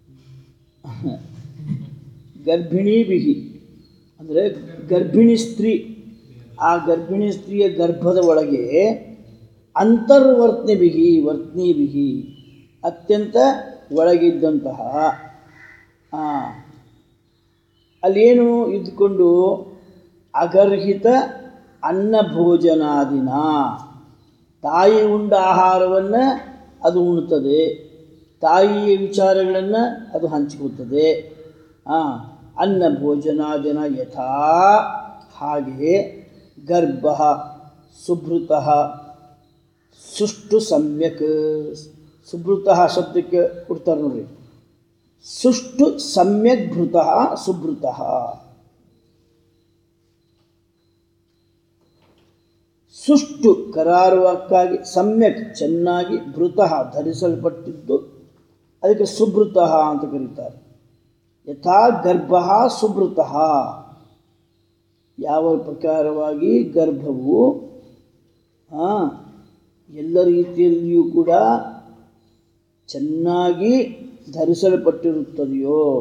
ಗರ್ಭಿಣಿ ಬಿಹಿ ಅಂದರೆ ಗರ್ಭಿಣಿ ಸ್ತ್ರೀ ಆ ಗರ್ಭಿಣಿ ಸ್ತ್ರೀಯ ಗರ್ಭದ ಒಳಗೆ ಅಂತರ್ವರ್ತನೆ ಬಿಹಿ ವರ್ತನಿ ಬಿಹಿ ಅತ್ಯಂತ ಒಳಗಿದ್ದಂತಹ ಆ, ಅಲ್ಲೇನು ಇದ್ಕೊಂಡು ಅಗರ್ಹಿತ ಅನ್ನ ಭೋಜನಾದಿನ ತಾಯಿ ಉಂಡ ಆಹಾರವನ್ನು ಅದು ಉಣ್ತದೆ ತಾಯಿಯ ವಿಚಾರಗಳನ್ನು ಅದು ಹಂಚಿಕೊಳ್ತದೆ ಹಾಂ ಅನ್ನ ಭೋಜನಾದಿನ ಯಥಾ ಹಾಗೆಯೇ ಗರ್ಭ ಸುಭೃತ ಸುಷ್ಟು ಸಮ್ಯಕ್ ಸುಭೃತ ಶಬ್ದಕ್ಕೆ ಕೊಡ್ತಾರೆ ನೋಡ್ರಿ ಸುಷ್ಟು ಸಮ್ಯಕ್ ಭೃತ ಸುಭೃತ ಸುಷ್ಟು ಕರಾರುವಕ್ಕಾಗಿ ಸಮ್ಯಕ್ ಚೆನ್ನಾಗಿ ಭೃತ ಧರಿಸಲ್ಪಟ್ಟಿದ್ದು ಅದಕ್ಕೆ ಸುಭೃತ ಅಂತ ಕರೀತಾರೆ ಯಥಾ ಗರ್ಭ ಸುಭೃತ ಯಾವ ಪ್ರಕಾರವಾಗಿ ಗರ್ಭವು ಆ, ಎಲ್ಲ ರೀತಿಯಲ್ಲಿಯೂ ಕೂಡ ಚೆನ್ನಾಗಿ ಧರಿಸಲ್ಪಟ್ಟಿರುತ್ತದೆಯೋ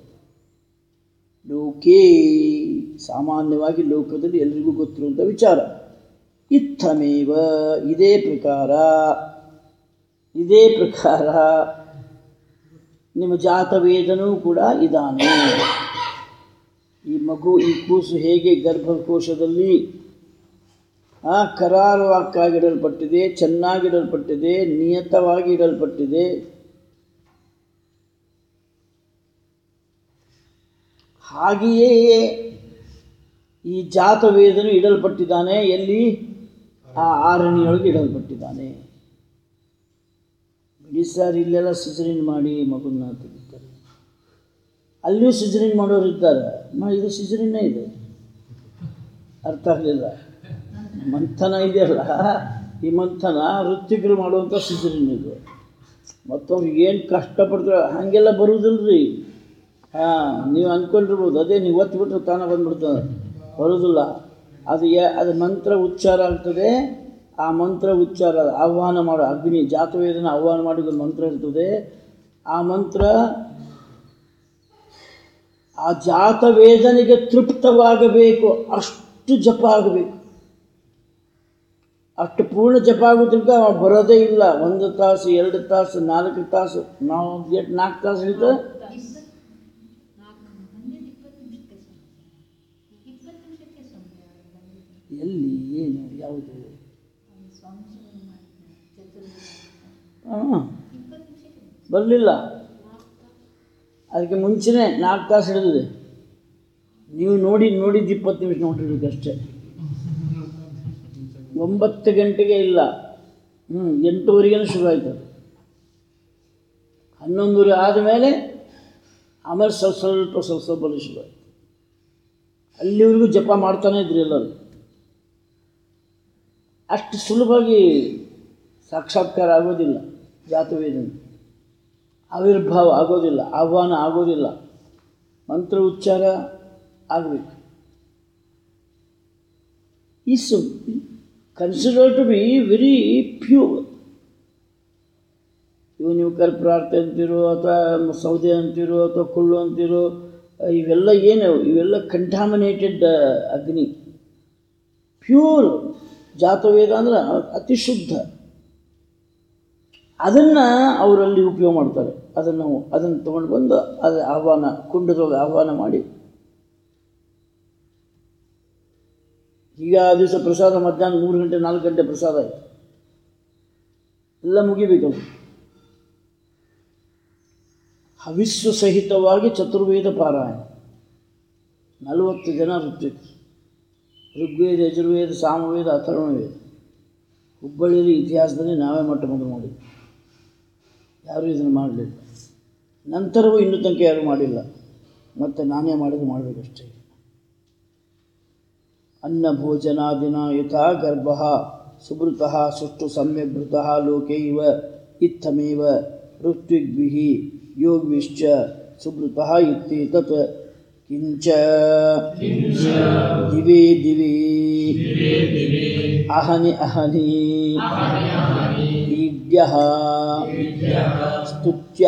ಲೋಕೇ ಸಾಮಾನ್ಯವಾಗಿ ಲೋಕದಲ್ಲಿ ಎಲ್ರಿಗೂ ಗೊತ್ತಿರುವಂಥ ವಿಚಾರ ಇತ್ತಮೇವ ಇದೇ ಪ್ರಕಾರ ಇದೇ ಪ್ರಕಾರ ನಿಮ್ಮ ಜಾತವೇದನೂ ಕೂಡ ಇದ್ದಾನೆ ಈ ಮಗು ಈ ಕೂಸು ಹೇಗೆ ಗರ್ಭಕೋಶದಲ್ಲಿ ಆ ಕರಾರುವಾಕ್ಕಾಗಿಡಲ್ಪಟ್ಟಿದೆ ಚೆನ್ನಾಗಿಡಲ್ಪಟ್ಟಿದೆ ನಿಯತವಾಗಿ ಇಡಲ್ಪಟ್ಟಿದೆ ಹಾಗೆಯೇ ಈ ಜಾತವೇದನು ಇಡಲ್ಪಟ್ಟಿದ್ದಾನೆ ಎಲ್ಲಿ ಆ ಆರಣಿಯೊಳಗೆ ಇಡಲ್ಪಟ್ಟಿದ್ದಾನೆ ಬಿಡಿ ಸರ್ ಇಲ್ಲೆಲ್ಲ ಸಿಜರಿನ್ ಮಾಡಿ ಮಗುನ ತೆಗಿತಾರೆ ಅಲ್ಲಿಯೂ ಸಿಜರಿನ್ ಮಾಡೋರು ಇದ್ದಾರೆ ಮ ಇದು ಸಿಜರಿನ್ನೇ ಇದೆ ಅರ್ಥ ಆಗಲಿಲ್ಲ ಮಂಥನ ಇದೆಯಲ್ಲ ಈ ಮಂಥನ ವೃತ್ತಿಕರು ಮಾಡುವಂಥ ಸಿಜರಿನ್ ಇದು ಮತ್ತವ್ರಿಗೆ ಏನು ಕಷ್ಟಪಡ್ತಾರೆ ಹಾಗೆಲ್ಲ ಬರುವುದಿಲ್ರಿ ಹಾಂ ನೀವು ಅಂದ್ಕೊಂಡಿರ್ಬೋದು ಅದೇ ನೀವು ಒತ್ಬಿಟ್ರೆ ತಾನೇ ಬಂದ್ಬಿಡ್ತದೆ ಬರೋದಿಲ್ಲ ಅದು ಯ ಅದು ಮಂತ್ರ ಉಚ್ಚಾರ ಆಗ್ತದೆ ಆ ಮಂತ್ರ ಉಚ್ಚಾರ ಆಹ್ವಾನ ಮಾಡೋ ಅಗ್ನಿ ಜಾತವೇದನ ಆಹ್ವಾನ ಮಾಡಿದ ಮಂತ್ರ ಇರ್ತದೆ ಆ ಮಂತ್ರ ಆ ಜಾತವೇದನೆಗೆ ತೃಪ್ತವಾಗಬೇಕು ಅಷ್ಟು ಜಪ ಆಗಬೇಕು ಅಷ್ಟು ಪೂರ್ಣ ಜಪ ಆಗೋದ್ರಿಂದ ಅವ ಬರೋದೇ ಇಲ್ಲ ಒಂದು ತಾಸು ಎರಡು ತಾಸು ನಾಲ್ಕು ತಾಸು ನಾವು ಎಷ್ಟು ನಾಲ್ಕು ತಾಸು ಹಿಡಿತ ಎಲ್ಲಿ ಏನು ಯಾವುದು ಹಾಂ ಬರಲಿಲ್ಲ ಅದಕ್ಕೆ ಮುಂಚೆನೇ ನಾಲ್ಕು ತಾಸು ಹಿಡಿದಿದೆ ನೀವು ನೋಡಿ ನೋಡಿದ್ದು ಇಪ್ಪತ್ತು ನಿಮಿಷ ನೋಡಿರ್ಬೇಕು ಅಷ್ಟೇ ಒಂಬತ್ತು ಗಂಟೆಗೆ ಇಲ್ಲ ಹ್ಞೂ ಎಂಟೂವರೆಗೇನು ಶುರು ಆಯ್ತು ಅದು ಹನ್ನೊಂದುವರೆ ಆದಮೇಲೆ ಆಮೇಲೆ ಸ್ವಲ್ಪ ಸ್ವಲ್ಪ ಸ್ವಲ್ಪ ಸ್ವಲ್ಪ ಬರಲು ಶುರು ಆಯ್ತು ಅಲ್ಲಿವರೆಗೂ ಜಪ ಮಾಡ್ತಾನೆ ಇದ್ರು ಎಲ್ಲರೂ ಅಷ್ಟು ಸುಲಭವಾಗಿ ಸಾಕ್ಷಾತ್ಕಾರ ಆಗೋದಿಲ್ಲ ಜಾತವೇದನೆ ಆವಿರ್ಭಾವ ಆಗೋದಿಲ್ಲ ಆಹ್ವಾನ ಆಗೋದಿಲ್ಲ ಮಂತ್ರ ಉಚ್ಚಾರ ಆಗಬೇಕು is consider to be very pure ಇವು ನೀವು ಕಲ್ಪ್ರಾರ್ಥ ಅಂತೀರೋ ಅಥವಾ ಸೌದೆ ಅಂತೀರೋ ಅಥವಾ ಕುಳ್ಳು ಅಂತೀರೋ ಇವೆಲ್ಲ ಏನು ಇವೆಲ್ಲ ಕಂಟಾಮಿನೇಟೆಡ್ ಅಗ್ನಿ ಪ್ಯೂರ್ ಜಾತವೇದ ಅಂದ್ರೆ ಅತಿ ಶುದ್ಧ ಅದನ್ನು ಅವರಲ್ಲಿ ಉಪಯೋಗ ಮಾಡ್ತಾರೆ ಅದನ್ನು ಅದನ್ನು ತೊಗೊಂಡು ಬಂದು ಅದು ಆಹ್ವಾನ ಕುಂಡದೊಳಗೆ ಆಹ್ವಾನ ಮಾಡಿ ಈಗ ಆ ದಿವಸ ಪ್ರಸಾದ ಮಧ್ಯಾಹ್ನ ಮೂರು ಗಂಟೆ ನಾಲ್ಕು ಗಂಟೆ ಪ್ರಸಾದ ಆಯಿತು ಎಲ್ಲ ಮುಗಿಬೇಕಲ್ಲ ಹವಿಸ್ಸು ಸಹಿತವಾಗಿ ಚತುರ್ವೇದ ಪಾರಾಯಣ ನಲವತ್ತು ಜನ ಋತ್ವಿಕ್ ಋಗ್ವೇದ ಯಜುರ್ವೇದ ಸಾಮವೇದ ಅಥರ್ವಣವೇದ ಹುಬ್ಬಳ್ಳಿಯಲ್ಲಿ ಇತಿಹಾಸದಲ್ಲಿ ನಾವೇ ಮೊಟ್ಟ ಮೊದಲು ಮಾಡಿದ್ವಿ ಯಾರೂ ಇದನ್ನು ಮಾಡಲಿಲ್ಲ ನಂತರವೂ ಇನ್ನೂ ತನಕ ಯಾರೂ ಮಾಡಿಲ್ಲ ಮತ್ತು ನಾನೇ ಮಾಡಿದ್ದು ಮಾಡಬೇಕಷ್ಟೇ ಅನ್ನ ಭೋಜನಾದಿನ ಯಥಾ ಗರ್ಭ ಸುಭೃತಃ ಸುಷ್ಟು ಸಮ್ಯಗ್ಭೃತಃ ಲೋಕೆ ಇವ ಇತ್ತಮೇವ ಋತ್ವಿಗ್ಭಿಃ ಯೋಗ್ವಿಶ್ಚ ಸುಭೃತಃ ಇತ್ಯೇತತ್ ಕಿಂಚ ದಿವೇ ದಿವಿ ಅಹನಿ ಅಹನಿ ಈಡ್ಯ ಸ್ತುತ್ಯ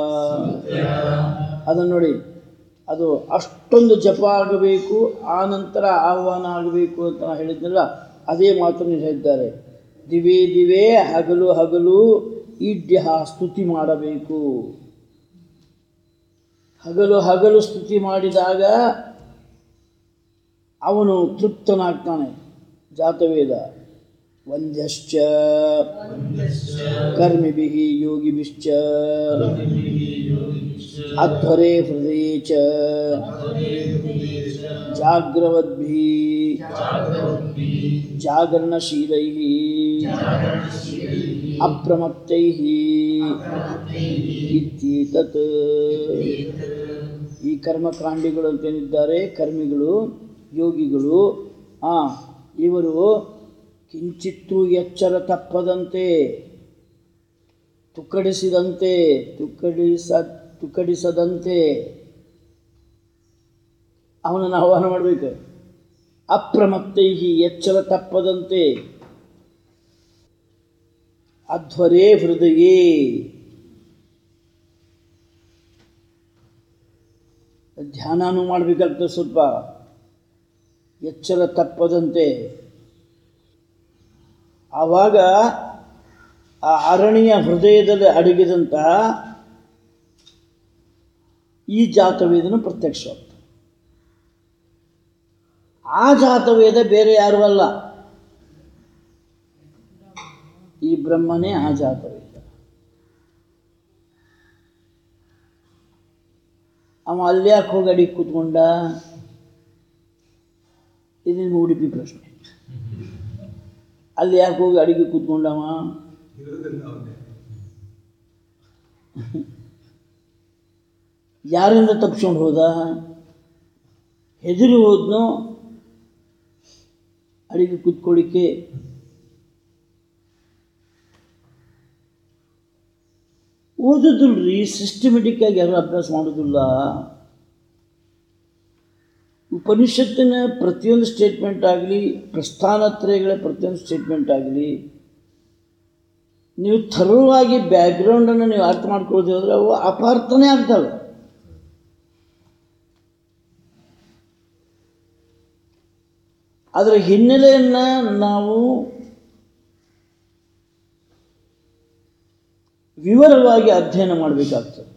ಅದನ್ನು ನೋಡಿ ಅದು ಅಷ್ಟೊಂದು ಜಪ ಆಗಬೇಕು ಆ ನಂತರ ಆಹ್ವಾನ ಆಗಬೇಕು ಅಂತ ನಾನು ಹೇಳಿದ್ನಲ್ಲ ಅದೇ ಮಾತನ್ನು ಹೇಳಿದ್ದಾರೆ ದಿವೇ ದಿವೇ ಹಗಲು ಹಗಲು ಈಡ್ಯ ಸ್ತುತಿ ಮಾಡಬೇಕು ಹಗಲು ಹಗಲು ಸ್ತುತಿ ಮಾಡಿದಾಗ ಅವನು ತೃಪ್ತನಾಗ್ತಾನೆ ಜಾತವೇದ ವಂದ್ಯಶ್ಚ ಕರ್ಮಿಭಿಃ ಯೋಗಿಭಿಶ್ಚ ಅಧ್ವರೇ ಹೃದಯೇ ಚ ಜಾಗ್ರವದ್ಭಿः ಜಾಗರಣಶೀಲೈः ಅಪ್ರಮತ್ತೈः ಇತ್ಯೇತತ್ ಈ ಕರ್ಮಕಾಂಡಿಗಳು ಅಂತೇನಿದ್ದಾರೆ ಕರ್ಮಿಗಳು ಯೋಗಿಗಳು ಆ ಇವರು ಕಿಂಚಿತ್ತೂ ಎಚ್ಚರ ತಪ್ಪದಂತೆ ತುಕ್ಕಡಿಸಿದಂತೆ ತುಕ್ಕಡಿಸ ತುಕ್ಕಡಿಸದಂತೆ ಅವನನ್ನು ಆಹ್ವಾನ ಮಾಡಬೇಕು ಅಪ್ರಮತ್ತೈಹಿ ಎಚ್ಚರ ತಪ್ಪದಂತೆ ಅಧ್ವರೇ ಹೃದಯೇ ಧ್ಯಾನನೂ ಮಾಡಬೇಕಾಗ್ತದೆ ಸ್ವಲ್ಪ ಎಚ್ಚರ ತಪ್ಪದಂತೆ ಆವಾಗ ಆ ಅರಣ್ಯ ಹೃದಯದಲ್ಲಿ ಅಡಗಿದಂತಹ ಈ ಜಾತವೇದನು ಪ್ರತ್ಯಕ್ಷವಾಗ್ತದೆ ಆ ಜಾತವೇದ ಬೇರೆ ಯಾರೂ ಅಲ್ಲ ಈ ಬ್ರಹ್ಮನೇ ಆ ಜಾತವೇದ ಅವ ಅಲ್ಲಿ ಯಾಕೆ ಹೋಗಿ ಅಡಿಗೆ ಕೂತ್ಕೊಂಡ ಇದು ನಿಮ್ಮ ಉಡುಪಿ ಪ್ರಶ್ನೆ ಅಲ್ಲಿ ಯಾಕೆ ಹೋಗಿ ಅಡಿಗೆ ಕೂತ್ಕೊಂಡವ ಯಾರಿಂದ ತಪ್ಪಿಸ್ಕೊಂಡು ಹೋದ ಹೆದರಿ ಹೋದ್ನೋ ಅಡಿಗೆ ಕೂತ್ಕೊಳ್ಳಿಕ್ಕೆ ಓದೋದಿಲ್ರಿ ಸಿಸ್ಟಮೆಟಿಕ್ ಆಗಿ ಯಾರು ಅಭ್ಯಾಸ ಮಾಡೋದಿಲ್ಲ ಉಪನಿಷತ್ತಿನ ಪ್ರತಿಯೊಂದು ಸ್ಟೇಟ್ಮೆಂಟ್ ಆಗಲಿ ಪ್ರಸ್ಥಾನತ್ರಯಗಳ ಪ್ರತಿಯೊಂದು ಸ್ಟೇಟ್ಮೆಂಟ್ ಆಗಲಿ ನೀವು ಥರವಾಗಿ ಬ್ಯಾಕ್ಗ್ರೌಂಡನ್ನು ನೀವು ಅರ್ಥ ಮಾಡ್ಕೊಳ್ತೀವಿ ಅಂದರೆ ಅವು ಅಪಾರ್ಥನೇ ಆಗ್ತವೆ ಅದರ ಹಿನ್ನೆಲೆಯನ್ನು ನಾವು ವಿವರವಾಗಿ ಅಧ್ಯಯನ ಮಾಡಬೇಕಾಗ್ತದೆ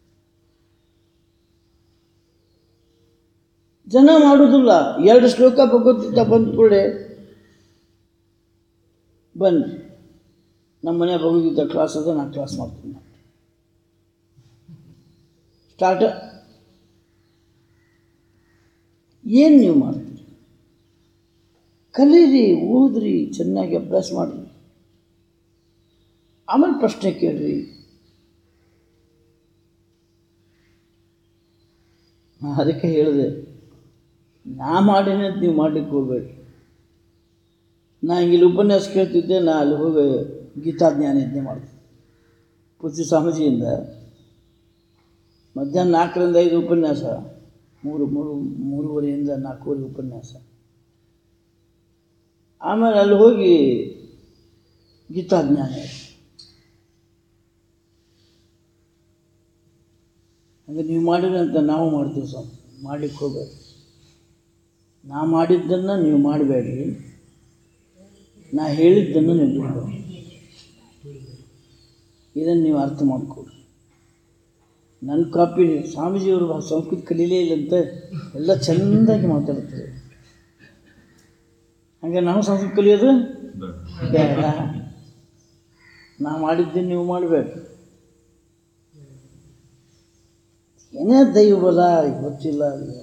ಜನ ಮಾಡುವುದಿಲ್ಲ ಎರಡು ಶ್ಲೋಕ ಭಗವದ್ಗೀತ ಬಂದ್ಕೊಳ್ಳೆ ಬನ್ನಿ ನಮ್ಮ ಮನೆ ಭಗವದ್ಗೀತಾ ಕ್ಲಾಸ್ ಅದ ನಾನು ಕ್ಲಾಸ್ ಮಾಡ್ತೀನಿ ಸ್ಟಾರ್ಟ್ ಏನು ನೀವು ಮಾಡ್ತೀರಿ ಕಲೀರಿ ಓದ್ರಿ ಚೆನ್ನಾಗಿ ಅಭ್ಯಾಸ ಮಾಡಿರಿ ಆಮೇಲೆ ಪ್ರಶ್ನೆ ಕೇಳ್ರಿ ನಾ ಅದಕ್ಕೆ ಹೇಳಿದೆ ನಾ ಮಾಡೀನಿ ಅಂತ ನೀವು ಮಾಡ್ಲಿಕ್ಕೆ ಹೋಗ್ಬೇಡಿ ನಾ ಇಲ್ಲಿ ಉಪನ್ಯಾಸ ಕೇಳ್ತಿದ್ದೆ ನಾ ಅಲ್ಲಿ ಹೋಗಿ ಗೀತಾಜ್ಞಾನ ಯಜ್ಞ ಮಾಡ್ತಿದ್ದೆ ಪೂಜ್ಯ ಸ್ವಾಮೀಜಿಯಿಂದ ಮಧ್ಯಾಹ್ನ ನಾಲ್ಕರಿಂದ ಐದು ಉಪನ್ಯಾಸ ಮೂರು ಮೂರು ಮೂರುವರೆಯಿಂದ ನಾಲ್ಕೂವರೆ ಉಪನ್ಯಾಸ ಆಮೇಲೆ ಅಲ್ಲಿ ಹೋಗಿ ಗೀತಾಜ್ಞಾನ ಹಂಗೆ ನೀವು ಮಾಡಿರಿ ಅಂತ ನಾವು ಮಾಡ್ತೀವಿ ಸ್ವಾಮಿ ಮಾಡ್ಲಿಕ್ಕೆ ಹೋಗ್ಬೇಡಿ ನಾ ಮಾಡಿದ್ದನ್ನು ನೀವು ಮಾಡಬೇಡ್ರಿ ನಾ ಹೇಳಿದ್ದನ್ನು ನೀವು ಬಿಡಬೇಡಿ ಇದನ್ನು ನೀವು ಅರ್ಥ ಮಾಡಿಕೊಡ್ರಿ ನನ್ನ ಕಾಪಿ ಸ್ವಾಮೀಜಿಯವರು ಸಂಸ್ಕೃತ ಕಲೀಲೇ ಇಲ್ಲಂತೆ ಎಲ್ಲ ಚೆಂದಾಗಿ ಮಾತಾಡ್ತಾರೆ ಹಾಗೆ ನಾವು ಸಂಸ್ಕೃತ ಕಲಿಯೋದು ಬೇಡ ನಾ ಮಾಡಿದ್ದೀನಿ ನೀವು ಮಾಡಬೇಡ ಏನೇ ದೈವ ಬಲ ಗೊತ್ತಿಲ್ಲ ಅದು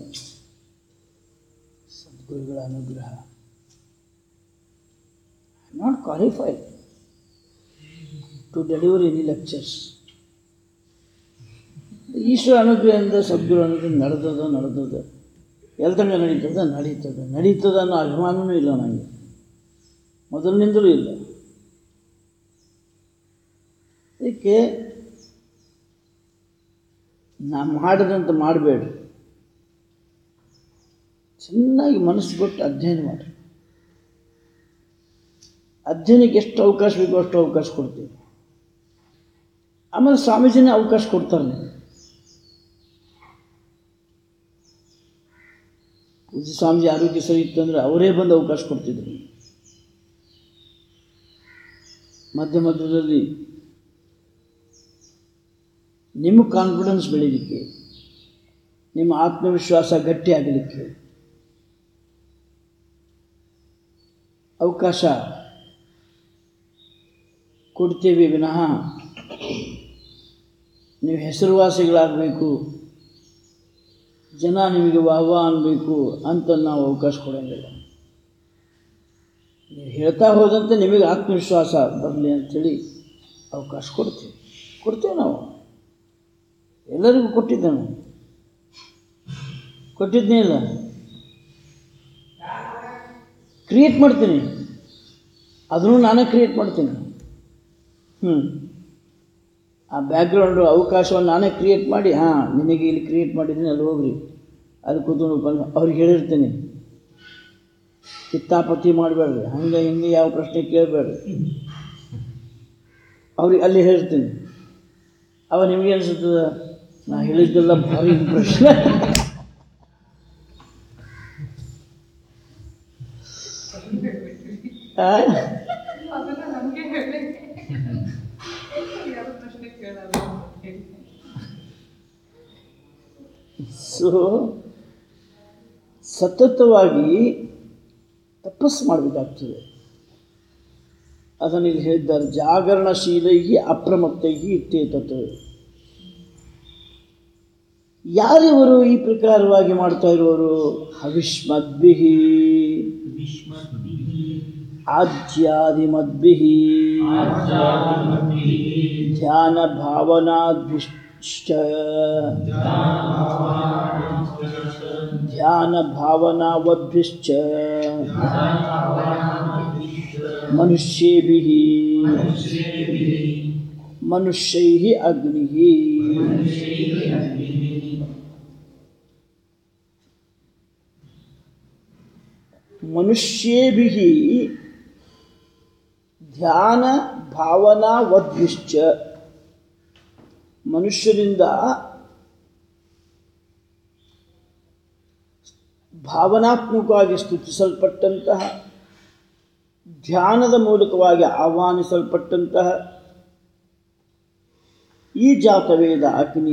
ಸದ್ಗುರುಗಳ ಅನುಗ್ರಹ not qualified to deliver any lectures ಈಶ್ವರ ಅನುಗ್ರಹದಿಂದ ಸದ್ಗುರು ಅನುಗ್ರಹ ನಡೆದದ ನಡೆದದ ಎಲ್ಲಿ ತನಕ ನಡೀತದ ನಡೀತದ ನಡೀತದ ಅನ್ನೋ ಅಭಿಮಾನವೂ ಇಲ್ಲ ನನಗೆ ಮೊದಲಿನಿಂದಲೂ ಇಲ್ಲ ಅದಕ್ಕೆ ನಾ ಮಾಡಿದಂತ ಮಾಡಬೇಡ್ರಿ ಚೆನ್ನಾಗಿ ಮನಸ್ಸು ಕೊಟ್ಟು ಅಧ್ಯಯನ ಮಾಡಿ ಅಧ್ಯಯನಕ್ಕೆ ಎಷ್ಟು ಅವಕಾಶ ಬೇಕೋ ಅಷ್ಟು ಅವಕಾಶ ಕೊಡ್ತೀವಿ ಆಮೇಲೆ ಸ್ವಾಮೀಜಿನೇ ಅವಕಾಶ ಕೊಡ್ತಾರೆ ನೀವು ಪೂಜ್ಯ ಸ್ವಾಮೀಜಿ ಆರೋಗ್ಯ ಸರಿ ಇತ್ತು ಅಂದರೆ ಅವರೇ ಬಂದು ಅವಕಾಶ ಕೊಡ್ತಿದ್ರು ಮಧ್ಯ ಮಧ್ಯದಲ್ಲಿ ನಿಮ್ಮ ಕಾನ್ಫಿಡೆನ್ಸ್ ಬೆಳೀಲಿಕ್ಕೆ ನಿಮ್ಮ ಆತ್ಮವಿಶ್ವಾಸ ಗಟ್ಟಿಯಾಗಲಿಕ್ಕೆ ಅವಕಾಶ ಕೊಡ್ತೀವಿ ವಿನಃ ನೀವು ಹೆಸರುವಾಸಿಗಳಾಗಬೇಕು ಜನ ನಿಮಗೆ ವಾಹ್ ಅನ್ನಬೇಕು ಅಂತ ನಾವು ಅವಕಾಶ ಕೊಡೋಂಗಿಲ್ಲ ನೀವು ಹೇಳ್ತಾ ಹೋದಂತೆ ನಿಮಗೆ ಆತ್ಮವಿಶ್ವಾಸ ಬರಲಿ ಅಂಥೇಳಿ ಅವಕಾಶ ಕೊಡ್ತೀವಿ ಕೊಡ್ತೇವೆ ನಾವು ಎಲ್ಲರಿಗೂ ಕೊಟ್ಟಿದ್ದೆ ನಾನು ಕೊಟ್ಟಿದ್ನೇ ಇಲ್ಲ ಕ್ರಿಯೇಟ್ ಮಾಡ್ತೀನಿ ಅದನ್ನು ನಾನೇ ಕ್ರಿಯೇಟ್ ಮಾಡ್ತೀನಿ ಹ್ಞೂ ಆ ಬ್ಯಾಕ್ಗ್ರೌಂಡು ಅವಕಾಶವನ್ನು ನಾನೇ ಕ್ರಿಯೇಟ್ ಮಾಡಿ ಹಾಂ ನಿನಗೆ ಇಲ್ಲಿ ಕ್ರಿಯೇಟ್ ಮಾಡಿದ್ದೀನಿ ಅಲ್ಲಿ ಹೋಗ್ರಿ ಅಲ್ಲಿ ಕೂತ್ಕೊಂಡು ಬಂದು ಅವ್ರಿಗೆ ಹೇಳಿರ್ತೀನಿ ಕಿತ್ತಾಪತಿ ಮಾಡಬೇಡ್ರಿ ಹಂಗೆ ಹಿಂಗೆ ಯಾವ ಪ್ರಶ್ನೆ ಕೇಳಬೇಡ್ರಿ ಅವ್ರಿಗೆ ಅಲ್ಲಿ ಹೇಳ್ತೀನಿ ಅವ ನಿಮಗೆ ಅನಿಸುತ್ತದ ನಾ ಹೇಳಿದ್ದೆಲ್ಲ ಭಾರಿ ಪ್ರಶ್ನೆ ಆ? ಅದನ್ನ ನಮ್ಗೆ ಹೇಳಿ ಯಾರು ಪ್ರಶ್ನೆ ಕೇಳಲ್ಲ ಅಂತ ಹೇಳಿ. ಸೊ ಸತತವಾಗಿ ತಪಸ್ಸು ಮಾಡಬೇಕಾಗ್ತದೆ ಅದನ್ನು ಇಲ್ಲಿ ಹೇಳಿದ್ದಾರೆ ಜಾಗರಣಶೀಲೈ ಅಪ್ರಮತ್ತೈ ಇತ್ತೇತತ್ ಯಾರಿವರು ಈ ಪ್ರಕಾರವಾಗಿ ಮಾಡ್ತಾ ಇರುವವರು ಹವಿಷ್ಮದ್ಭಿ ಆಜ್ಯಾದಿಮದ್ಭಿ ಧ್ಯಾನ ಭಾವನಾದ್ಭಿಶ್ಚ ಧ್ಯಾನ ಭಾವನಾವದ್ಭಿಶ್ಚ ಮನುಷ್ಯೇಭಿः ಮನುಷ್ಯೈः ಅಗ್ನಿः ಮನುಷ್ಯೇಭಿः ಧ್ಯಾನ ಭಾವನಾವದ್ಭಿಶ್ಚ ಮನುಷ್ಯರಿಂದ ಭಾವನಾತ್ಮಕವಾಗಿ ಸ್ತುತಿಸಲ್ಪಟ್ಟಂತಹ ಧ್ಯಾನದ ಮೂಲಕವಾಗಿ ಆಹ್ವಾನಿಸಲ್ಪಟ್ಟಂತಹ ಈ ಜಾತವೇದ ಅಗ್ನಿ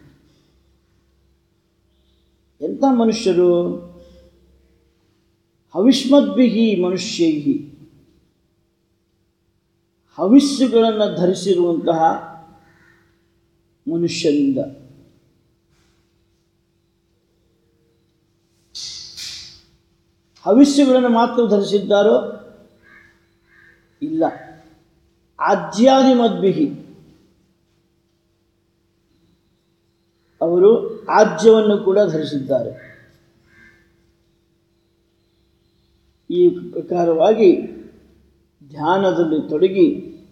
ಎಂಥ ಮನುಷ್ಯರು ಹವಿಷ್ಮದ್ಭಿಹಿ ಮನುಷ್ಯೈ ಹವಿಸ್ಸುಗಳನ್ನು ಧರಿಸಿರುವಂತಹ ಮನುಷ್ಯರಿಂದ ಹವಿಸ್ಸುಗಳನ್ನು ಮಾತ್ರ ಧರಿಸಿದ್ದಾರೋ ಇಲ್ಲ ಆಜ್ಯಾದಿ ಮದ್ಭಿಹಿ ಅವರು ಆಜ್ಯವನ್ನು ಕೂಡ ಧರಿಸಿದ್ದಾರೆ ಈ ಪ್ರಕಾರವಾಗಿ ಧ್ಯಾನದಲ್ಲಿ ತೊಡಗಿ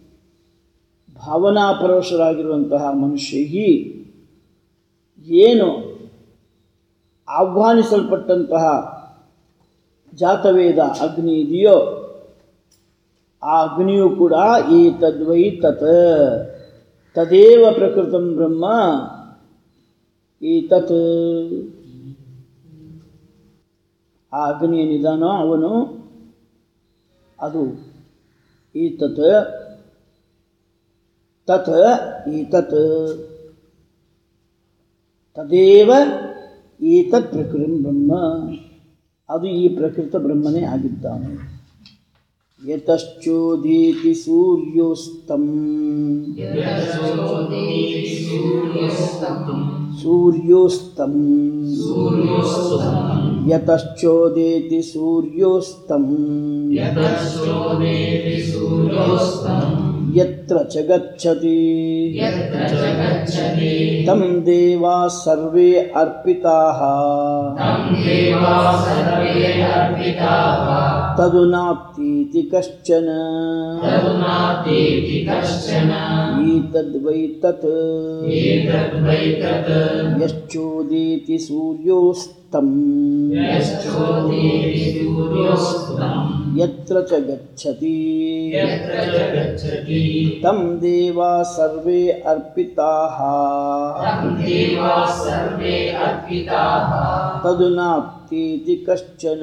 ಭಾವನಾಪರವಶರಾಗಿರುವಂತಹ ಮನುಷ್ಯಹಿ ಏನು ಆಹ್ವಾನಿಸಲ್ಪಟ್ಟಂತಹ ಜಾತವೇದ ಅಗ್ನಿ ಇದೆಯೋ ಆ ಅಗ್ನಿಯು ಕೂಡ ಈ ತದ್ವೈ ತತ್ ತದೇವ ಪ್ರಕೃತಂ ಬ್ರಹ್ಮ ಈ ತತ್ ಆ ಅಗ್ನಿ ಏನಿದಾನೋ ಅವನು ಅದು ಈ ತತ್ ತತ್ ಈ ತತ್ ತದೇವ ಏತತ್ ಪ್ರಕೃತಿ ಬ್ರಹ್ಮ ಅದು ಈ ಪ್ರಕೃತ ಬ್ರಹ್ಮನೇ ಆಗಿದ್ದಾನೆ ಯತಶ್ಚೋದೀತಿ ಸೂರ್ಯೋಸ್ತಂ ಸೂರ್ಯೋಸ್ತಂ ಯತಶ್ಚೋದೇತಿ ಸೂರ್ಯೋಸ್ತಂ ಯತ್ರ ಚ ಗಚ್ಚತಿ तं देवा सर्वे अर्पिताः तदुनाप्तीति कश्चन एतद्वै तत् यश्चोदेति सूर्योस्तम् यत्र च गच्छति तं देवा सर्वे अर्पिताः तदुनाप्तीति कश्चन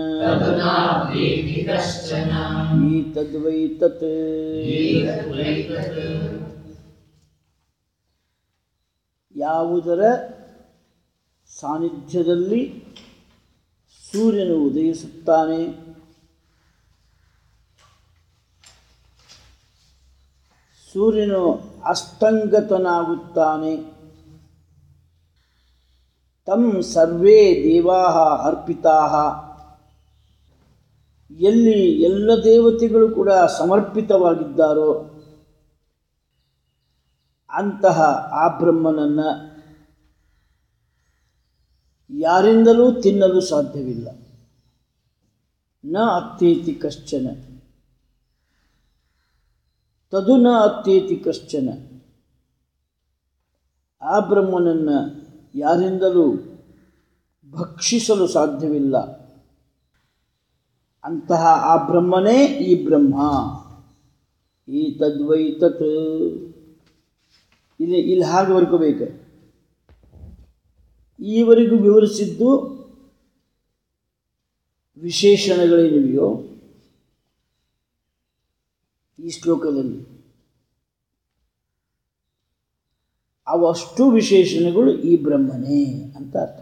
एतद्वै तत् ಯಾವುದರ ಸಾನ್ನಿಧ್ಯದಲ್ಲಿ ಸೂರ್ಯನು ಉದಯಿಸುತ್ತಾನೆ ಸೂರ್ಯನು ಅಸ್ತಂಗತನಾಗುತ್ತಾನೆ ತಂ ಸರ್ವೇ ದೇವಾ ಅರ್ಪಿತಾ ಎಲ್ಲಿ ಎಲ್ಲ ದೇವತೆಗಳು ಕೂಡ ಸಮರ್ಪಿತವಾಗಿದ್ದಾರೋ ಅಂತಹ ಆ ಬ್ರಹ್ಮನನ್ನು ಯಾರಿಂದಲೂ ತಿನ್ನಲು ಸಾಧ್ಯವಿಲ್ಲ ನ ಅತ್ತೇತಿ ಕಶ್ಚನ ತದು ನ ಅತ್ತೇತಿ ಕಶ್ಚನ ಆ ಬ್ರಹ್ಮನನ್ನು ಯಾರಿಂದಲೂ ಭಕ್ಷಿಸಲು ಸಾಧ್ಯವಿಲ್ಲ ಅಂತಹ ಆ ಬ್ರಹ್ಮನೇ ಈ ಬ್ರಹ್ಮ ಈ ತದ್ವೈ ತತ್ ಇಲ್ಲಿ ಇಲ್ಲಿ ಹಾಗೆ ಬರ್ಕೋಬೇಕು ಈವರೆಗೂ ವಿವರಿಸಿದ್ದು ವಿಶೇಷಣಗಳೇನಿವೆಯೋ ಈ ಶ್ಲೋಕದಲ್ಲಿ ಅವಷ್ಟು ವಿಶೇಷಣಗಳು ಈ ಬ್ರಹ್ಮನೇ ಅಂತ ಅರ್ಥ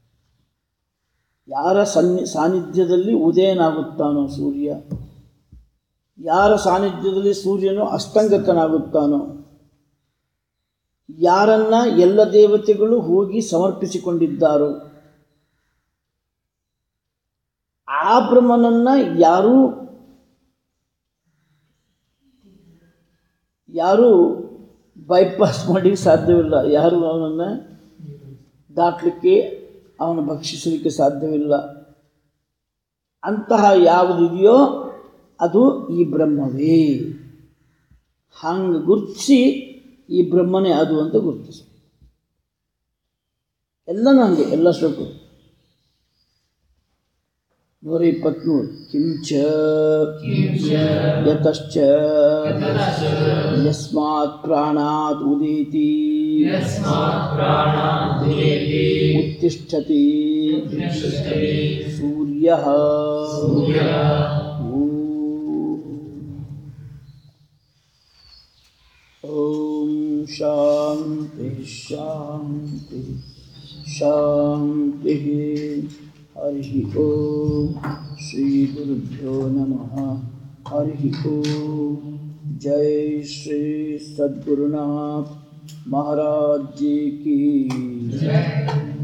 ಯಾರ ಸನ್ನಿ ಸಾನ್ನಿಧ್ಯದಲ್ಲಿ ಉದಯನಾಗುತ್ತಾನೋ ಸೂರ್ಯ ಯಾರ ಸಾನ್ನಿಧ್ಯದಲ್ಲಿ ಸೂರ್ಯನು ಅಸ್ತಂಗತನಾಗುತ್ತಾನೋ ಯಾರನ್ನ ಎಲ್ಲ ದೇವತೆಗಳು ಹೋಗಿ ಸಮರ್ಪಿಸಿಕೊಂಡಿದ್ದಾರೋ ಆ ಬ್ರಹ್ಮನನ್ನ ಯಾರೂ ಯಾರೂ ಬೈಪಾಸ್ ಮಾಡಿ ಸಾಧ್ಯವಿಲ್ಲ ಯಾರು ಅವನನ್ನು ದಾಟಲಿಕ್ಕೆ ಅವನು ಭಕ್ಷಿಸಲಿಕ್ಕೆ ಸಾಧ್ಯವಿಲ್ಲ ಅಂತಹ ಯಾವುದಿದೆಯೋ ಅದು ಈ ಬ್ರಹ್ಮವೇ ಹಂಗೆ ಗುರುತಿಸಿ ಈ ಬ್ರಹ್ಮನೇ ಅದು ಅಂತ ಗುರುತಿಸಿ ಎಲ್ಲನೂ ಹಂಗೆ ಎಲ್ಲ ಶ್ಲೋಕ ನೂರ ಇಪ್ಪತ್ತ್ಮೂರು ಕಿಂಚ ಯತಶ್ಚ ಯಸ್ಮಾತ್ ಪ್ರಾಣಾತ್ ಉದೇತಿ ಉತ್ತಿಷ್ಠತಿ ಸೂರ್ಯ ಓಂ ಶಾಂತಿ ಶಾಂತಿ ಶಾಂತಿ ಹರಿ ಓಂ ಶ್ರೀ ಗುರುಭ್ಯೋ ನಮಃ ಹರಿ ಓಂ ಜೈ ಶ್ರೀ ಸದ್ಗುರುನಾಥ महाराज जी की